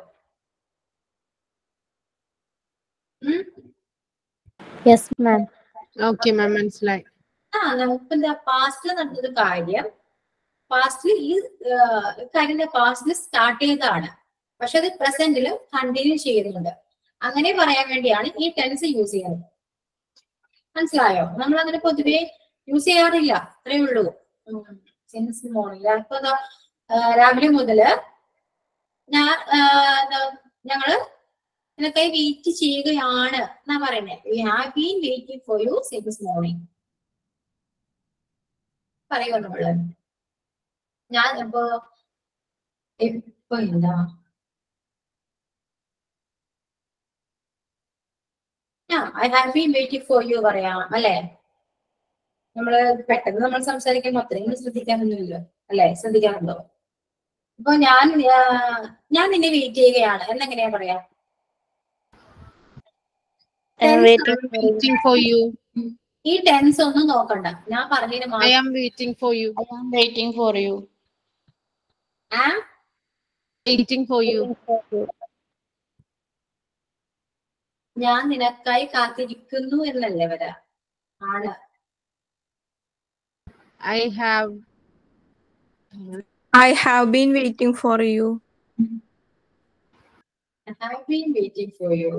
ഉം? യെസ് മാം ഓക്കെ മാം മനസ്സിലായി ആ നമുക്ക് എന്താ പാസ്റ്റിൽ നടന്നത് കാര്യം പാസ്റ്റിൽ ഈ ആ, കാര്യം പാസ്റ്റിൽ സ്റ്റാർട്ട് ചെയ്തതാണ് പക്ഷെ അത് പ്രസന്റിൽ കണ്ടിന്യൂ ചെയ്യുന്നുണ്ട് അങ്ങനെ പറയാൻ വേണ്ടിയാണ് ഈ ടെൻസ് യൂസ് ചെയ്യുന്നത് മനസ്സിലായോ നമ്മൾ അങ്ങനെ പൊതുവെ യൂസ് ചെയ്യാറില്ല അത്രേ ഉള്ളൂ സിൻസ് മോർണിംഗ് ഇപ്പൊ ദാ, ആ, രാവിലെ മുതല് ഞാൻ ആ, എന്താ, ഞങ്ങള് നിനക്കായി വെയിറ്റ് ചെയ്യുകയാണ് എന്നാ പറയുന്നത് we have been waiting for you since morning പറയുമോ നമ്മള് ഞാൻ ഇപ്പോ ഇപ്പൊ എന്താ I have been waiting for you പറയാം അല്ലെ നമ്മള് പെട്ടെന്ന് നമ്മൾ സംസാരിക്കുമ്പോൾ അത്രയും ശ്രദ്ധിക്കാനൊന്നുമില്ല അല്ലെ ശ്രദ്ധിക്കാറുണ്ടോ അപ്പൊ ഞാൻ ആ, ഞാൻ നിന്നെ വെയിറ്റ് ചെയ്യുകയാണ് എന്നെങ്ങനെയാ പറയാ waiting for you. ഈ ടെൻസ് ഒന്നും നോക്കണ്ട ഞാൻ പറഞ്ഞതിന് I മാത്രം am waiting for you. I am waiting for you. ആ Waiting for you. ഞാൻ നിനക്കായി കാത്തിരിക്കുന്നു എന്നല്ലേ വരാ ആണ് I have I have been waiting for you. I have been waiting for you.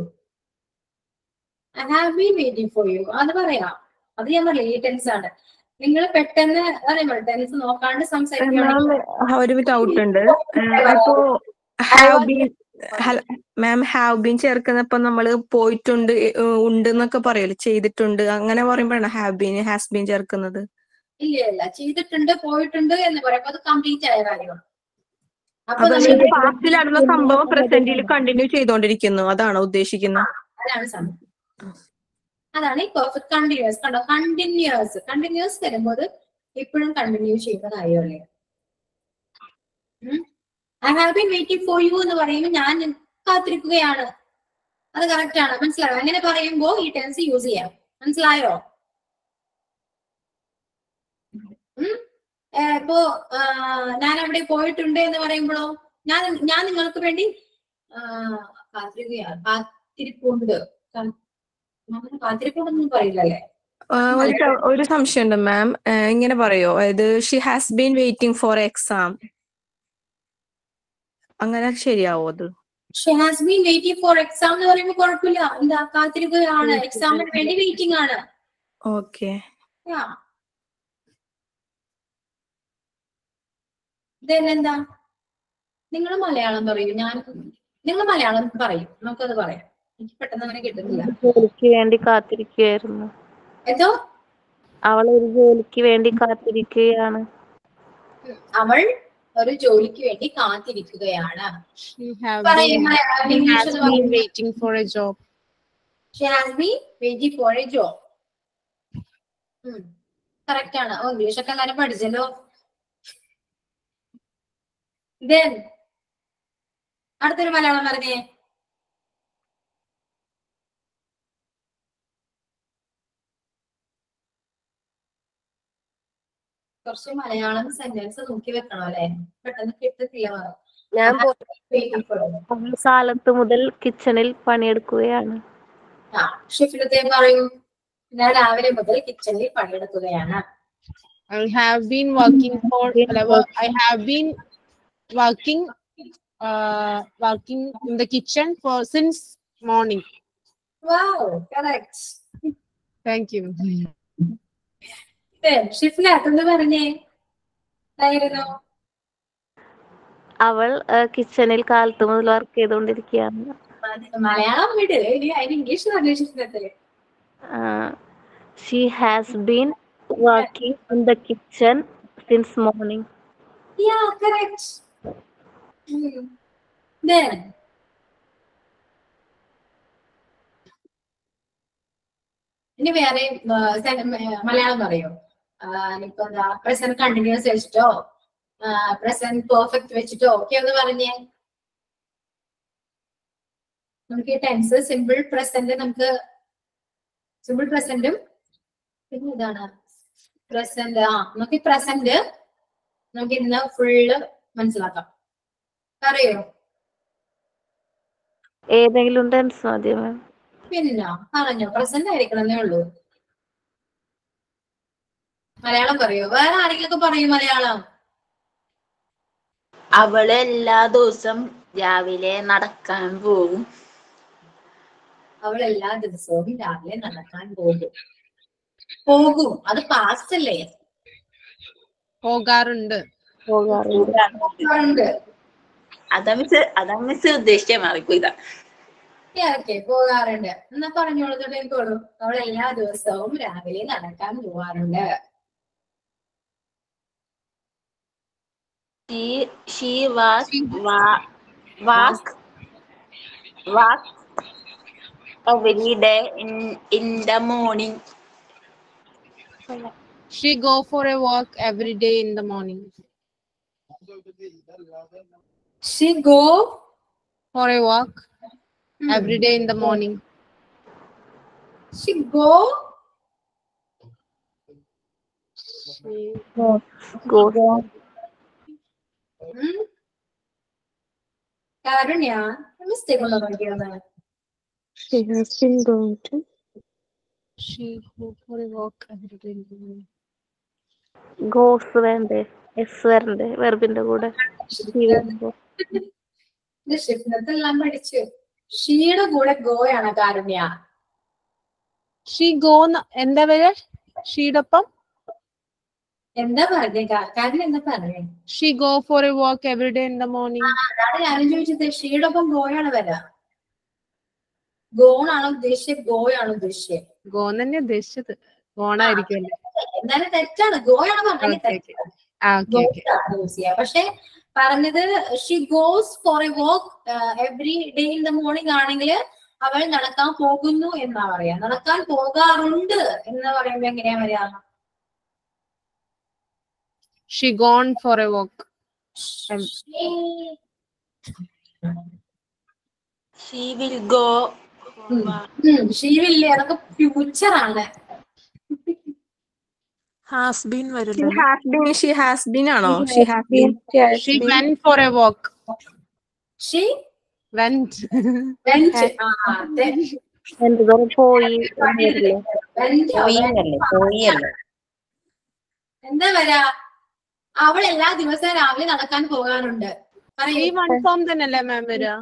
I have been waiting for you. അത് പറയാം അത് ഞാൻ പറയാം ഈ ടെൻസ് ആണ് നിങ്ങൾ പെട്ടെന്ന് അറിയാമോ ടെൻസ് നോക്കാണ്ട് സംസാരിക്കുകയാണെങ്കിൽ മാം ഒരു ഡൗട്ട് ഉണ്ട് ഏഹ് അപ്പോ have been ma'am have been ചേർക്കുന്നപ്പോ നമ്മള് പോയിട്ടുണ്ട് ഏഹ് ഉണ്ട് എന്നൊക്കെ പറയല്ലോ ചെയ്തിട്ടുണ്ട് അങ്ങനെ പറയുമ്പോഴാണ് ഹാവ് ബീൻ ഹാസ് ബീൻ ചേർക്കുന്നത് ഇല്ല ഇല്ല ചെയ്തിട്ടുണ്ട് പോയിട്ടുണ്ട് എന്ന് പറയുമ്പോൾ അത് കംപ്ലീറ്റ് ആയ കാര്യമാണ് അപ്പൊ അപ്പൊ നമ്മൾ പാസ്റ്റിൽ നടന്ന സംഭവം പ്രസന്റിൽ കണ്ടിന്യൂ ചെയ്തോണ്ടിരിക്കുന്നു അതാണോ ഉദ്ദേശിക്കുന്നത് അതാണ് സംഭവം അതാണ് ഈ പെർഫെക്റ്റ് കണ്ടിന്യൂസ് കണ്ടോ കണ്ടിന്യൂസ് കണ്ടിന്യൂസ് വരുമ്പോൾ അത് ഇപ്പോഴും കണ്ടിന്യൂ ചെയ്യുന്ന കാര്യമല്ലേ I have been waiting for you എന്ന് പറയുമ്പോൾ ഞാൻ കാത്തിരിക്കുകയാണ് അത് കറക്റ്റ് ആണ് മനസ്സിലായോ അങ്ങനെ പറയുമ്പോൾ ഈ ടെൻസ് യൂസ് ചെയ്യാം മനസ്സിലായോ ഉം? ഏ, ഇപ്പോ ആ, ഞാൻ അവിടെ പോയിട്ടുണ്ട് എന്ന് പറയുമ്പോഴോ ഞാൻ ഞാൻ നിങ്ങൾക്ക് വേണ്ടി ആ, കാത്തിരിക്കുകയാണ് കാത്തിരിപ്പുണ്ട് കാ- അങ്ങനെ കാത്തിരിപ്പുണ്ടെന്നും പറയില്ലല്ലേ ആഹ് ഒരു സം- ഒരു സംശയം ഉണ്ട് മാം ഇങ്ങനെ പറയോ അതായത് she has been waiting for exam അങ്ങനെ ശരിയാവോ അത് she has been waiting for exam എന്ന് പറയുമ്പോൾ കുഴപ്പമില്ല എന്താ കാത്തിരിക്കുകയാണ് എക്സാമിന് വേണ്ടി വെയിറ്റിംഗ് ആണ് ഓക്കെ Yeah. Then എന്താ നിങ്ങൾ മലയാളം പറയൂ ഞാൻ നിങ്ങൾ മലയാളം പറയും നമുക്കത് പറയാം എനിക്ക് പെട്ടെന്ന് അങ്ങനെ കിട്ടുന്നില്ല ജോലിക്ക് വേണ്ടി കാത്തിരിക്കുകയായിരുന്നു എന്തോ അവൾ ഒരു ജോലിക്ക് വേണ്ടി കാത്തിരിക്കുകയാണ് ഉം, അവൾ ഒരു ജോലിക്ക് വേണ്ടി കാത്തിരിക്കുകയാണ് She have പറയും been, Malayalam she English has എന്ന് been പറയും waiting for a job. She has been waiting for a job correct ആണ് ഓ ഇംഗ്ലീഷ് ഒക്കെ അങ്ങനെ പഠിച്ചല്ലോ ദെൻ അടുത്തൊരു മലയാളം പറഞ്ഞേ കുറച്ച് മലയാളം സെന്റൻസ് നോക്കി വെക്കണം അല്ലെ പെട്ടെന്ന് കിട്ടത്തില്ല ഞാൻ പോ- വെയിറ്റിംഗ് ഫോർ അവൾ കാലത്ത് മുതൽ കിച്ചണിൽ പണിയെടുക്കുകയാണ് ആ ഷിഫിലത്തെ പറയൂ ഞാൻ രാവിലെ മുതൽ കിച്ചണിൽ പണിയെടുക്കുകയാണ് I have been working for, I have been working, uh, working in the kitchen for since morning. Wow, correct. Thank you. Then, ഷിഫില അതൊന്ന് പറഞ്ഞേ എന്തായിരുന്നു അവൾ ആ, കിച്ചണിൽ കാലത്ത് മുതൽ വർക്ക് ചെയ്തുകൊണ്ടിരിക്കുകയാണ് മ- മലയാളം വിട് ഇനി അതിന് ഇംഗ്ലീഷ് പറഞ്ഞു ഷിഫിലത്തില് she has been working in the kitchen since morning yeah correct then ഇനി വേറെ ആ, സെ- മ- മലയാളം പറയോ ഇപ്പൊ എന്താ പ്രസന്റ് കണ്ടിന്യൂസ് വെച്ചിട്ടോ പ്രസന്റ് പെർഫെക്റ്റ് വെച്ചിട്ടോ ഒക്കെ ഒന്ന് പറഞ്ഞേ നമുക്ക് ഈ ടെൻസ് സിമ്പിൾ പ്രസന്റ് നമുക്ക് സിമ്പിൾ പ്രസന്റും പിന്നെ ഇതാണ് പ്രസന്റ് ആ നമുക്ക് ഈ പ്രസന്റ് നമുക്ക് ഇന്ന് ഫുള്ള് മനസ്സിലാക്കാം അറിയോ ഏതെങ്കിലും ടെൻസ് മതിയോ മാം പിന്നെ പറഞ്ഞോ പ്രസന്റ് ആയിരിക്കണമെന്നേ ഉള്ളൂ മലയാളം പറയോ വേറെ ആരെങ്കിലും പറയും മലയാളം അവള് എല്ലാ ദിവസം രാവിലെ നടക്കാൻ പോകും അവൾ എല്ലാ ദിവസവും രാവിലെ നടക്കാൻ പോകും പോകും അത് പാസ്റ്റ് അല്ലേ പോകാറുണ്ട് പോകാറുണ്ട് ഉണ്ട് അതാ മിസ് അതാ മിസ് ഉദ്ദേശിച്ച മാറിപ്പോയി ഇതാ ഓക്കെ പോകാറുണ്ട് എന്നാ പറഞ്ഞോളൂ തുടങ്ങിക്കോളൂ അവൾ എല്ലാ ദിവസവും രാവിലെ നടക്കാൻ പോവാറുണ്ട് She she was wa walk walk every day in in the morning. She go for a walk every day in the morning. She go For a walk every day in the morning. she go Go. ഉം. Karunya mistake ഉണ്ടോ നോക്കിയൊന്ന് She has been going to. She go for a walk every day in the morning. Goes വേണ്ടേ S വരണ്ടേ വെർബിന്റെ കൂടെ She വരുമ്പോ. ഇത് ഷിഫ്നത്തെല്ലാം പഠിച്ചു ഷീയുടെ കൂടെ ഗോയാണ് കാരുണ്യ She go ന്ന്- എന്താ പേര് ഷീടൊപ്പം എന്താ പറഞ്ഞേ കാ- കാരുണ്യ എന്താ പറഞ്ഞേ She go for a walk every day in the morning. അതാണ് ഞാനും ചോദിച്ചത് ഷീയുടെ ഒപ്പം ഗോയാണ് വരാ ഗോണാണോ ഉദ്ദേശിച്ചത് ഗോയാണോ ഉദ്ദേശിച്ചത് ഗോ തന്നെ ഉദ്ദേശിച്ചത് ഗോണായിരിക്കും അല്ലേ എന്നാലും തെറ്റാണ് ഗോയാണ് പറഞ്ഞത് Okay, okay. ആ ഓക്കെ ഓക്കെ യൂസ് ചെയ്യാം പക്ഷെ പറഞ്ഞത് she goes for a walk every day in the morning ആണെങ്കിൽ അവൾ നടക്കാൻ പോകുന്നു എന്നാ പറയാ നടക്കാൻ പോകാറുണ്ട് എന്ന് പറയുമ്പോ എങ്ങനെയാ പറയാ She gone for a walk. Um, She will go for walk. ഷീവില്ലേ അതൊക്കെ ഫ്യൂച്ചർ ആണ് ഹാസ് ബീൻ She വരില്ല has been, she has been ആണോ? She has been. She went for a walk. She Went. Went ആ അതെ എന്തോരം പോയി എന്ന് വരില്ലേ വെന്റ് പോയിന്നല്ലേ പോയല്ലേ എന്താ വരാ അവൾ എല്ലാ ദിവസവും രാവിലെ നടക്കാൻ പോകാറുണ്ട് പറയൂ ഈ വൺ ഫോം തന്നെയല്ലേ മാം വരിക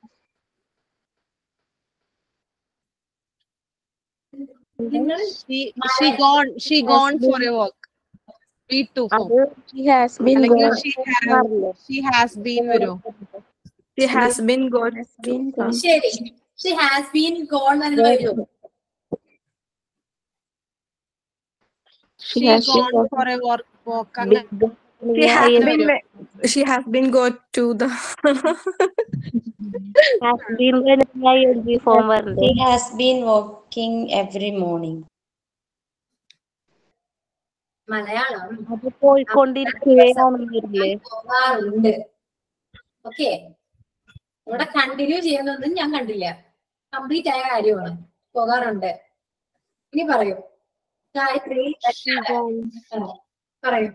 നിങ്ങൾ She she gone she gone for a walk. B two form. അത് she has been അല്ലെങ്കിൽ going she has she has been വരും. She has been good. has been going ശരി ഷി ഹാസ് ബീൻ ഗോൺ എന്ന് വരൂ she She has been gone for a walk walk അങ്ങനെ big She has അല്ലെങ്കിൽ been, she has been good to the. has been ing form വരണ്ടേ He has been walking every morning. Malayalam അത് പോയിക്കൊണ്ടിരിക്കുകയാണെന്ന് വരില്ലേ പോകാറുണ്ട് okay ഇവിടെ കണ്ടിന്യൂ ചെയ്യുന്നതൊന്നും ഞാൻ കണ്ടില്ല കംപ്ലീറ്റ് ആയ കാര്യമാണ് പോകാറുണ്ട് ഇനി പറയൂ ഗായത്രി She gone ആ, പറയൂ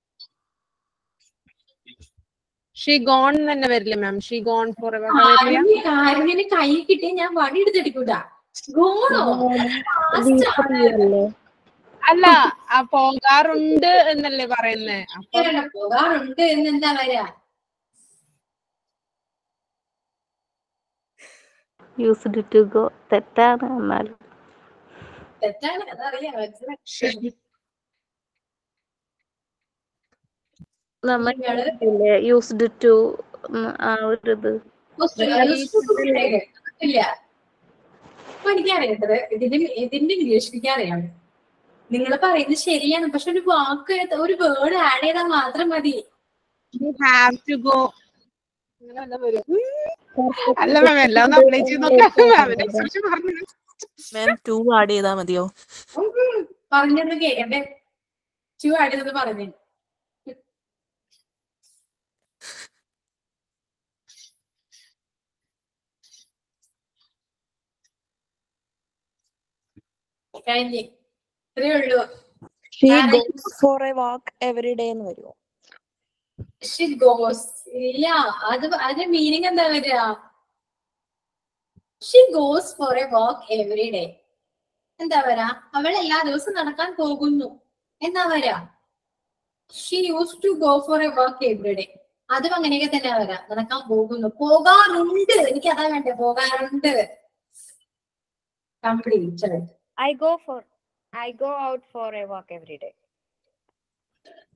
she gone തന്നെ വരില്ലേ മാം she gone for a walk വരില്ല കാരുണ്യ കാരുണ്യന് കൈ കിട്ടി ഞാൻ വടി എടുത്തെടുക്കൂല ഗോണോ Fast ആണ്. അല്ലേ അല്ല ആ പോകാറുണ്ട് എന്നല്ലേ പറയുന്നേ അപ്പൊ ഇങ്ങനെ പോകാറുണ്ട് എന്ന് എന്താ വരാ യൂസ്ഡ് ടു ഗോ തെറ്റാണ് എന്നാലും തെറ്റാണ് അതറിയാം മനസ്സിലായി നമ്മൾ യൂസ്ഡ് ടു ആ ഒരു ഇത് ഇല്ല അപ്പൊ എനിക്കറിയാത്തത് ഇതിന്റെ ഇതിന്റെ ഇംഗ്ലീഷ് എനിക്കറിയാം നിങ്ങൾ പറയുന്നത് ശരിയാണ് പക്ഷെ ഒരു വാക്ക് ഒരു വേർഡ് ആഡ് ചെയ്താൽ മാത്രം മതി you have to go അങ്ങനെ വല്ല വരും അല്ല മാം എല്ലാം ഒന്ന് അപ്ലൈ ചെയ്ത് നോക്കാം മാമിനെ കുറിച്ച് പറഞ്ഞു മാം ടു ആഡ് ചെയ്താൽ മതിയോ ഉം. പറഞ്ഞത് കേക്കട്ടെ ടു ആഡ് ചെയ്തത് പറഞ്ഞു കഴിഞ്ഞ് ഇത്രേ ഉള്ളൂ ഷീ ആരെങ്കിലും- goes for a walk every day എന്ന് വരുമോ she goes ഇല്ല അത് അത് മീനിങ് എന്താ വരിക she goes for a walk every day എന്താ വരാ അവൾ എല്ലാ ദിവസവും നടക്കാൻ പോകുന്നു എന്താ വരാ she use to go for a walk every day അതും അങ്ങനെയൊക്കെ തന്നെ വരാ നടക്കാൻ പോകുന്നു പോകാറുണ്ട് എനിക്ക് അതാ വേണ്ടേ പോകാറുണ്ട് complete I go for I go out for a walk every day.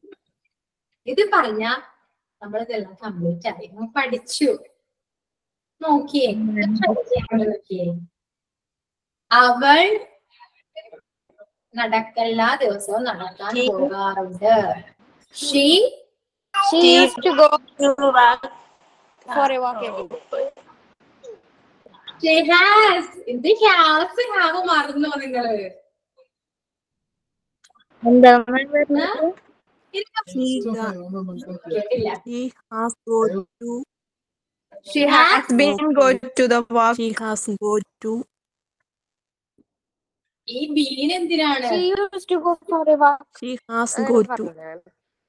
ഇത് പറഞ്ഞ നമ്മളിതെല്ലാം കംപ്ലീറ്റ് ആയി നമ്മൾ പഠിച്ചു നോക്കിയേ ശ്രദ്ധിച്ച് നോക്കിയേ അവൾ നടക്കെല്ലാ ദിവസവും നടക്കാൻ പോകാറുണ്ട് she She used to go for a walk every day. She has ഇത് ഹാസ് ഹാവ് മറന്നോ നിങ്ങള് എന്താണ് വരുന്നത് കേട്ടില്ല She has go to. She has been go to the walk. She has go to. ഈ ബീൻ എന്തിനാണ് She used to go for a walk. She has അങ്ങനെ go to. പറഞ്ഞതാണ്.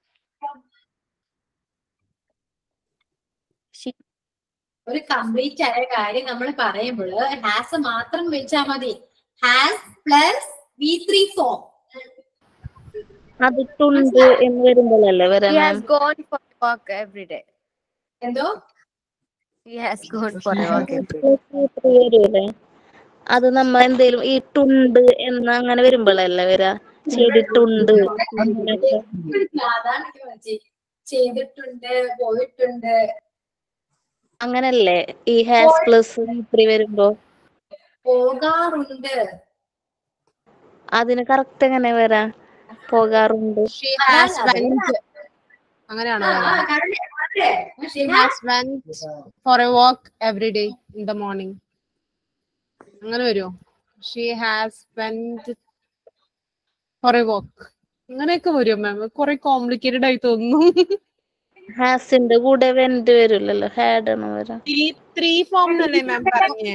ഒരു കംപ്ലീറ്റ് ആയ കാര്യം നമ്മൾ പറയുമ്പോൾ ഹാസ് മാത്രം വെച്ചാൽ മതി has plus V three form അതിട്ടുണ്ട് എന്ന് വരുമ്പോഴല്ലേ He വരാൻ has gone for a walk every day. എന്തോ He has gone for a walk every day. വരൂലേ അത് നമ്മ എന്തേലും ഈ ട്ടുണ്ട് എന്ന് അങ്ങനെ വരുമ്പോഴല്ലേ വരാ ചെയ്തിട്ടുണ്ട് അങ്ങനെയൊക്കെ. അതാണ് എനിക്ക് മനസ്സിലായി. ചെയ്തിട്ടുണ്ട് പോയിട്ടുണ്ട് അങ്ങനല്ലേ ഈ ഹാസ് പ്ലസ് ത്രീ വരുമ്പോ പോകാറുണ്ട് അതിന് കറക്റ്റ് എങ്ങനെ വരാ പോകാറുണ്ട് She has went. അങ്ങനെയാണോ ആ, ആ, വരുന്നത്? correct, correct. She She has has went for a walk every day in the morning. അങ്ങനെ വരുമോ she has went for a walk അങ്ങനെയൊക്കെ വരുമോ മാം കുറെ കോംപ്ലിക്കേറ്റഡ് ആയി തോന്നുന്നു ഹാസിന്റെ കൂടെ വെന്റ് വരില്ലല്ലോ ഹാഡ് ആണ് വരാ ത്രീ ത്രീ ഫോം എന്നല്ലേ മാം പറഞ്ഞേ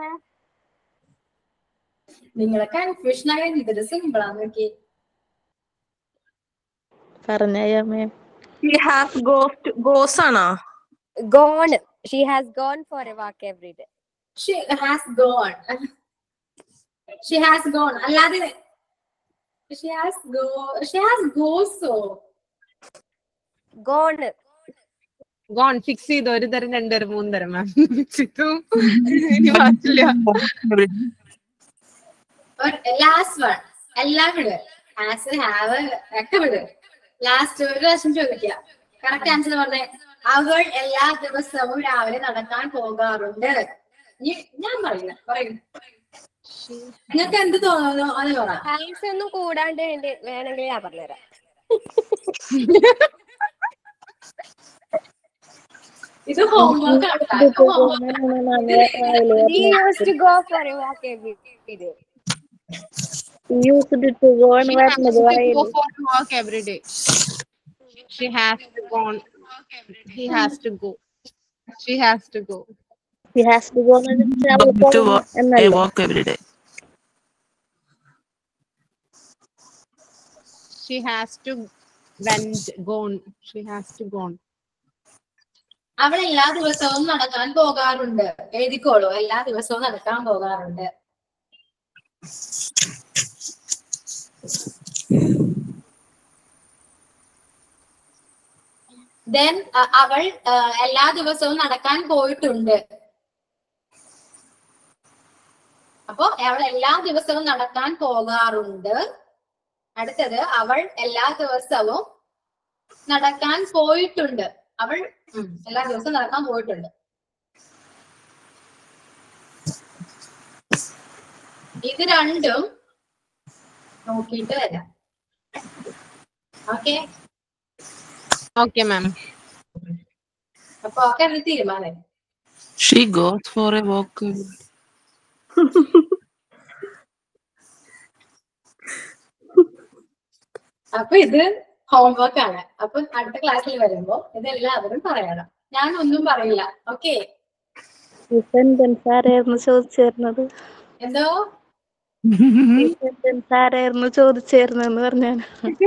നിങ്ങളെ കൺഫ്യൂഷൻ ആയ ഇതൊരു സിമ്പിൾ ആണ് നോക്കി പറഞ്ഞ ma'am She has goes to goes ആണോ Gone. She has gone for a walk every day. She has gone. She has gone. അല്ലാതെ she has go she has goes so Gone. Gone fix ചെയ്തു ഒരു തരം രണ്ട് തരം മൂന്ന് തരം മാം fix ചെയ്തു ഇനി മാറ്റില്ല ലാസ്റ്റ് വൺ എല്ലാം വിട് ഹാസ് ഹാവ് ഒക്കെ വിട് ലാസ്റ്റ് ഒരു പ്രാവശ്യം ചോദിക്കുക കറക്റ്റ് ആൻസർ പറഞ്ഞേ അവൾ എല്ലാ ദിവസവും രാവിലെ നടക്കാൻ പോകാറുണ്ട് ഇനി ഞാൻ പറയുന്ന പറയുന്നു നിങ്ങൾക്ക് എന്ത് തോന്നുന്നു അത് പറ ഹാൻസ് ഒന്നും കൂടാണ്ട് വേണ്ടി- വേണമെങ്കിൽ ഞാൻ പറഞ്ഞുതരാം ഇത് ഹോംവർക്ക് ആണ് ഇത് homework He used to go for a walk every day. Used to go എന്ന് She has വരുന്നത് to വായില് go for a walk every day. She has to go. on- He has to go. She has to go. He has to go എന്ന് വെച്ചാൽ അവള് To പോകണം walk, a എന്നല്ലേ walk every day. She has to went gone. She has to gone. അവൾ എല്ലാ ദിവസവും നടക്കാൻ പോകാറുണ്ട് എഴുതിക്കോളൂ എല്ലാ ദിവസവും നടക്കാൻ പോകാറുണ്ട് ദെൻ അവൾ ആ, എല്ലാ ദിവസവും നടക്കാൻ പോയിട്ടുണ്ട് അപ്പോ അവൾ എല്ലാ ദിവസവും നടക്കാൻ പോകാറുണ്ട് അടുത്തത് അവൾ എല്ലാ ദിവസവും നടക്കാൻ പോയിട്ടുണ്ട് അവൾ ഉം, എല്ലാ ദിവസവും നടക്കാൻ പോയിട്ടുണ്ട് ഇത് രണ്ടും നോക്കിയിട്ട് വരാം ഓക്കെ Okay, ma'am. അപ്പൊ ഒക്കെ അത് തീരുമാനം She goes for a walk. every day. അപ്പൊ ഇത് ഹോംവർക്ക് ആണ് അപ്പൊ അടുത്ത ക്ലാസ്സിൽ വരുമ്പോ ഇതെല്ലാവരും പറയണം ഞാൻ ഒന്നും പറയില്ല ഓക്കെ ഈ സെന്റൻസ് ആരായിരുന്നു ചോദിച്ചേർന്നത് എന്തോ ഈ സെന്റൻസ് ആരായിരുന്നു ചോദിച്ചേർന്നെന്ന് പറഞ്ഞാൽ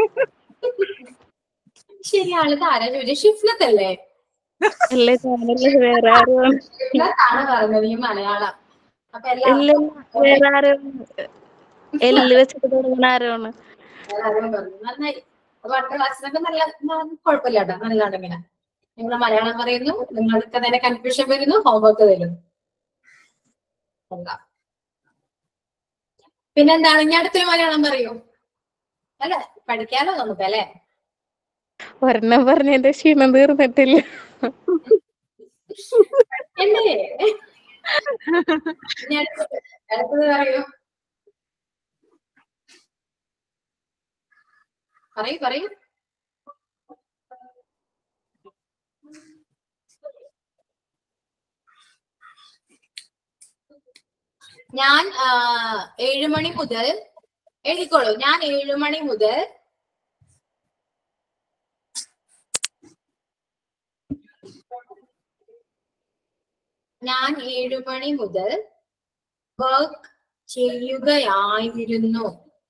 ശരി ആള് താരാ ചോദിച്ചു ഷിഫ്ലത്തല്ലേ അല്ലേ ഞാനല്ലേ വേറെ ആരും ഷിഫ്ലത്താണ് പറഞ്ഞത് ഈ മലയാളം അപ്പൊ ഇല്ല എല്ലാവരും വേറെ ആരും എല്ല് വെച്ചിട്ട് തുടങ്ങുന്ന ആരാണ് എല്ലാവരും പറഞ്ഞു നന്നായി അപ്പൊ അടുത്ത ക്ലാസ്സിലൊക്കെ നല്ല ന- കുഴപ്പമില്ല കേട്ടോ നല്ലതാണ് ഇങ്ങനെ നിങ്ങൾ മലയാളം പറയുന്നു നിങ്ങൾക്ക് തന്നെ കൺഫ്യൂഷൻ വരുന്നു ഹോംവർക്ക് തരുന്നു കൊള്ളാം. പിന്നെന്താണ് ഇനി അടുത്തൊരു മലയാളം പറയൂ അല്ല പഠിക്കാലോ നമുക്ക് അല്ലെ ഒരെണ്ണം പറഞ്ഞതിന്റെ ക്ഷീണം തീർന്നിട്ടില്ല അല്ലേ ഇനി അടുത്തത് അടുത്തത് പറയൂ പറയൂ പറയൂ ഞാൻ ആ, ഏഴ് മണി മുതൽ എഴുതിക്കോളൂ ഞാൻ ഏഴ് മണി മുതൽ ഞാൻ ഏഴു മണി മുതൽ വർക്ക് ചെയ്യുകയായിരുന്നു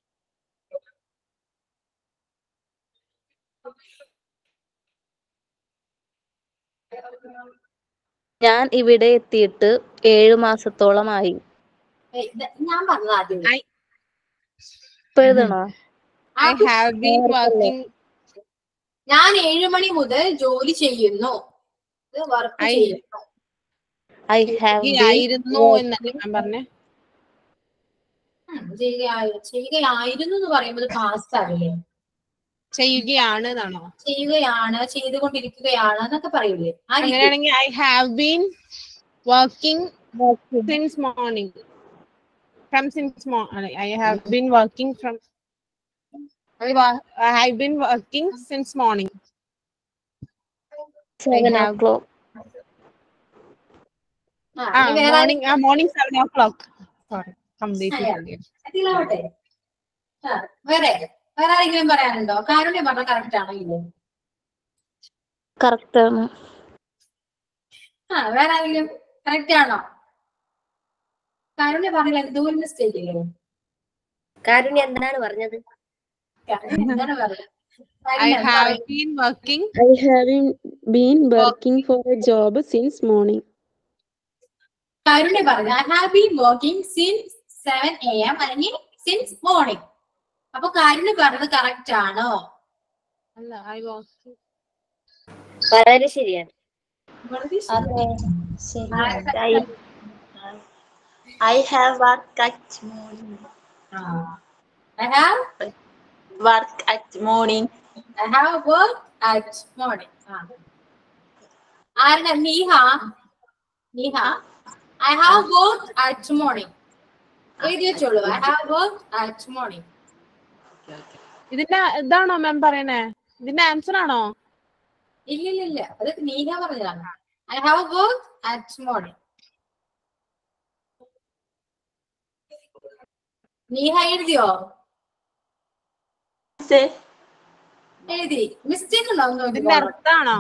ഞാൻ ഇവിടെ എത്തിയിട്ട് ഏഴു മാസത്തോളമായി ഏ, ഇത് ഞാൻ പറഞ്ഞത് ആദ്യം ഇപ്പൊ എഴുതണോ I have been working. ഞാൻ ഏഴു മണി മുതൽ ജോലി ചെയ്യുന്നു ഇത് വർക്ക് I- ചെയ്യുന്നു ഐ ഹാവ് ഈ ആയിരുന്നു എന്നല്ലേ ഞാൻ പറഞ്ഞേ ഉം, ചെയ്യുകയായി- ചെയ്യുകയായിരുന്നു എന്ന് പറയുമ്പോൾ പാസ്റ്റ് ആവില്ലേ ചെയ്യുകയാണ് എന്നാണോ ചെയ്യുകയാണ് ചെയ്തുകൊണ്ടിരിക്കുകയാണ് എന്നൊക്കെ പറയൂലേ ആ രീതി. അങ്ങനെയാണെങ്കിൽ I have been working since morning from since morning I have been working from I have been working since morning seven oh have- clock ആ, ആ ഇനി വേറെ മോർണിംഗ് ആ മോർണിംഗ് സെവൻ ഓ ക്ലോക്ക് സോറി കംപ്ലീറ്റ് അതിലാവട്ടെ ആ, വേറെ വേറെ ആരെങ്കിലും പറയാനുണ്ടോ കാരുണ്യം പറഞ്ഞ കറക്റ്റ് ആണോ ഇല്ലേ കറക്റ്റ് ആണ് ആ വേറെ ആരെങ്കിലും കറക്റ്റ് ആണോ കാരുണ്യം പറഞ്ഞില്ല എന്തോ ഒരു മിസ്റ്റേക്ക് ഇല്ലേ കാരുണ്യം എന്താണ് പറഞ്ഞത് കാരുണ്യം എന്താണ് പറഞ്ഞത് ഐ കാരുണ്യം എന്താ ഹാവ് പറയുക? Been working I have been working for a job since morning. Karunyam പറഞ്ഞു I have been working since seven A M അല്ലെങ്കിൽ സിൻസ് മോർണിംഗ് അപ്പൊ കാരുണ്യം പറഞ്ഞത് കറക്റ്റ് ആണോ അല്ല ഐ വാസ് വളരെ ശരിയാണ് വളരെ അതെ ശരി I have work at morning. I have Work at morning. I have worked at morning. ആ. ആരുടെ Neeha Neeha I have work at morning എഴുതി വെച്ചോളൂ I have work at morning ഇതിന്റെ ഇതാണോ മാം പറയണേ ഇതിന്റെ ആൻസർ ആണോ ഇല്ല ഇല്ല ഇല്ല അത് നീഹ പറഞ്ഞതാണ് I have work at morning Neeha എഴുതിയോ Say. എഴുതി മിസ്റ്റേക്ക് ഉണ്ടോ എന്ന് ഇതിന്റെ നോക്കിക്കോ. അർത്ഥാണോ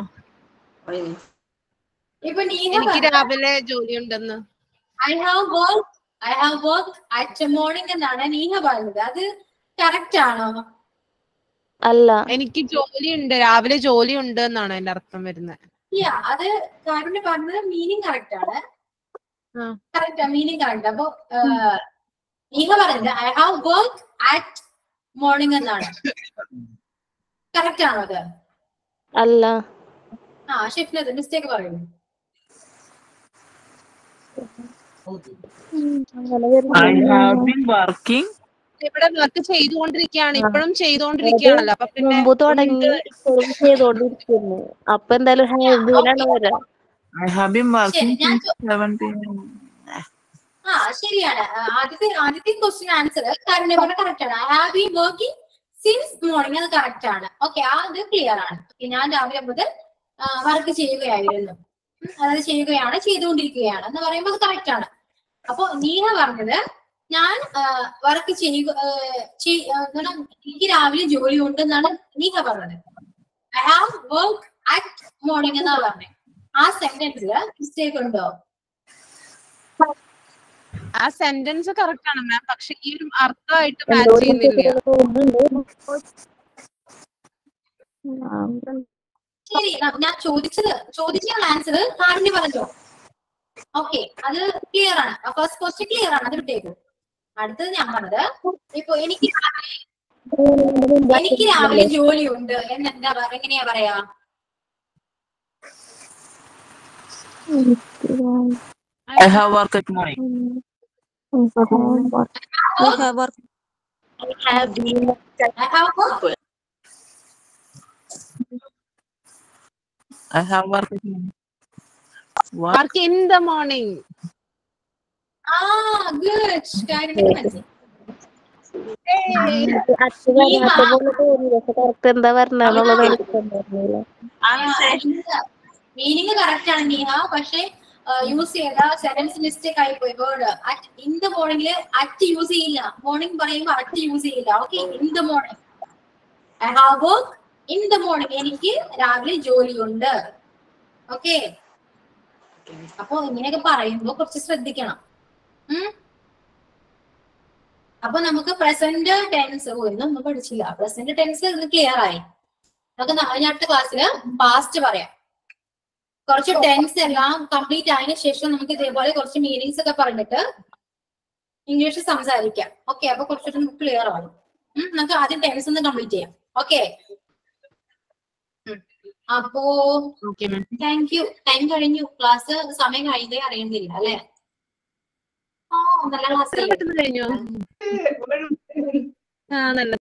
ഇപ്പൊ നീഹ എനിക്ക് പറഞ്ഞ- രാവിലെ ജോലി ഉണ്ടെന്ന് I have work I have work at morning എന്നാണ് നീഹ പറഞ്ഞത് അത് കറക്റ്റ് ആണോ അല്ല എനിക്ക് ജോലി ഉണ്ട് രാവിലെ ജോലി ഉണ്ട് എന്നാണ് അതിന്റെ അർത്ഥം വരുന്നത് യാ അത് കാരുണ്യ പറഞ്ഞത് മീനിങ് കറക്റ്റ് ആണ് ആ. കറക്റ്റ് മീനിങ് കറക്റ്റ് അപ്പൊ നീഹ പറഞ്ഞത് I have work at morning എന്നാണ് കറക്റ്റ് ആണോ അത് അല്ല ആ ഷിഫ്നത് മിസ്റ്റേക്ക് പറയുന്നു അങ്ങനെ I വരുന്നില്ല have been working. ഇവിടെ വർക്ക് ചെയ്തുകൊണ്ടിരിക്കുകയാണ് ഇപ്പോഴും ചെയ്തുകൊണ്ടിരിക്കുകയാണല്ലോ അപ്പൊ പിന്നെ മുമ്പ് തുടങ്ങി ഇപ്പോഴും ചെയ്തോണ്ടിരിക്കുന്നു അപ്പൊ എന്തായാലും ഹാവ് ബീനാണ് വരാ I have been working ശരി ഞാൻ since 7 p.m. ആ ശരിയാണ് ആ, ആദ്യത്തെ ആദ്യത്തെ ക്വസ്റ്റ്യൻ ആൻസർ കാരുണ്യ പറഞ്ഞ കറക്റ്റ് ആണ് I have been working since morning അത് കറക്റ്റ് ആണ് ഓക്കെ ആ അത് ക്ലിയർ ആണ് Okay, ഞാൻ രാവിലെ മുതൽ വർക്ക് ചെയ്യുകയായിരുന്നു ഉം, അതായത് ചെയ്യുകയാണ് ചെയ്തുകൊണ്ടിരിക്കുകയാണ് എന്ന് പറയുമ്പോൾ അത് കറക്റ്റ് ആണ് അപ്പൊ നീഹ പറഞ്ഞത് ഞാൻ വർക്ക് ചെയ്യുക ആ, ചെയ്- ആ, എന്താണ്, എനിക്ക് രാവിലെ ജോലി ഉണ്ടെന്നാണ് നീഹ പറഞ്ഞത് I have work at morning എന്നാണ് പറഞ്ഞത് ആ സെന്റൻസിൽ മിസ്റ്റേക്ക് ഉണ്ടോ ആ സെന്റൻസ് കറക്റ്റ് ആണ് മാം പക്ഷെ ഈ ഒരു അർത്ഥമായിട്ട് മാച്ച് ചെയ്യുന്നില്ല ശരി ന- ഞാൻ ചോദിച്ചത് ചോദിച്ച ആൻസർ കാറിന് പറഞ്ഞോ ഓക്കെ അത് ക്ലിയർ ആണ് ഫസ്റ്റ് ക്വസ്റ്റ്യൻ ക്ലിയർ ആണ് അത് വിട്ടേക്കും അടുത്തത് ഞാൻ പറഞ്ഞത് ഇപ്പൊ എനിക്ക് രാവിലെ- എനിക്ക് രാവിലെ ജോലിയുണ്ട് എന്ന് എന്താ പറ- എങ്ങനെയാ പറയാ I have work at morning. I have work. I have been I have worked. I have work at morning. Work in the morning ആ ഗുഡ് കാര്യം മനസ്സിലായി അച്ഛ വരാത്ത പോലെ തോന്നി പക്ഷെ കറക്റ്റ് എന്താ പറഞ്ഞാന്നുള്ളത് എനിക്കുണ്ടായിരുന്നില്ല മീനിങ് കറക്റ്റ് ആണ് നീഹ പക്ഷെ യൂസ് ചെയ്ത സെന്റൻസ് മിസ്റ്റേക്ക് ആയി പോയി വേർഡ് ഇൻ ദ മോർണിംഗില് അറ്റ് യൂസ് ചെയ്യില്ല മോർണിംഗ് പറയുമ്പോൾ അറ്റ് യൂസ് ചെയ്യില്ല okay in the morning I have work in the morning എനിക്ക് രാവിലെ ജോലിയുണ്ട് ഓക്കെ അപ്പൊ ഇങ്ങനെയൊക്കെ പറയുമ്പോ കുറച്ച് ശ്രദ്ധിക്കണം ഉം അപ്പൊ നമുക്ക് പ്രസന്റ് ടെൻസ് ഓ ഇന്ന് ഒന്നും പഠിച്ചില്ല പ്രസന്റ് ടെൻസ് ഇത് ക്ലിയർ ആയി നമുക്ക് നാളെ ഞാൻ അടുത്ത ക്ലാസ്സിൽ പാസ്റ്റ് പറയാം കുറച്ച് ടെൻസ് എല്ലാം കംപ്ലീറ്റ് ആയതിനു ശേഷം നമുക്ക് ഇതേപോലെ കുറച്ച് മീനിങ്സ് ഒക്കെ പറഞ്ഞിട്ട് ഇംഗ്ലീഷ് സംസാരിക്കാം ഓക്കെ അപ്പൊ കുറച്ചുകൂടി നമുക്ക് ക്ലിയർ ആവും ഉം, നമുക്ക് ആദ്യം ടെൻസ് ഒന്ന് കംപ്ലീറ്റ് ചെയ്യാം ഓക്കെ അപ്പോ താങ്ക് യു ടൈം കഴിഞ്ഞു ക്ലാസ് സമയം കഴിഞ്ഞേ അറിയുന്നില്ല അല്ലെ ആ നല്ല ക്ലാസ് പെട്ടെന്ന് കഴിഞ്ഞു ആ നല്ല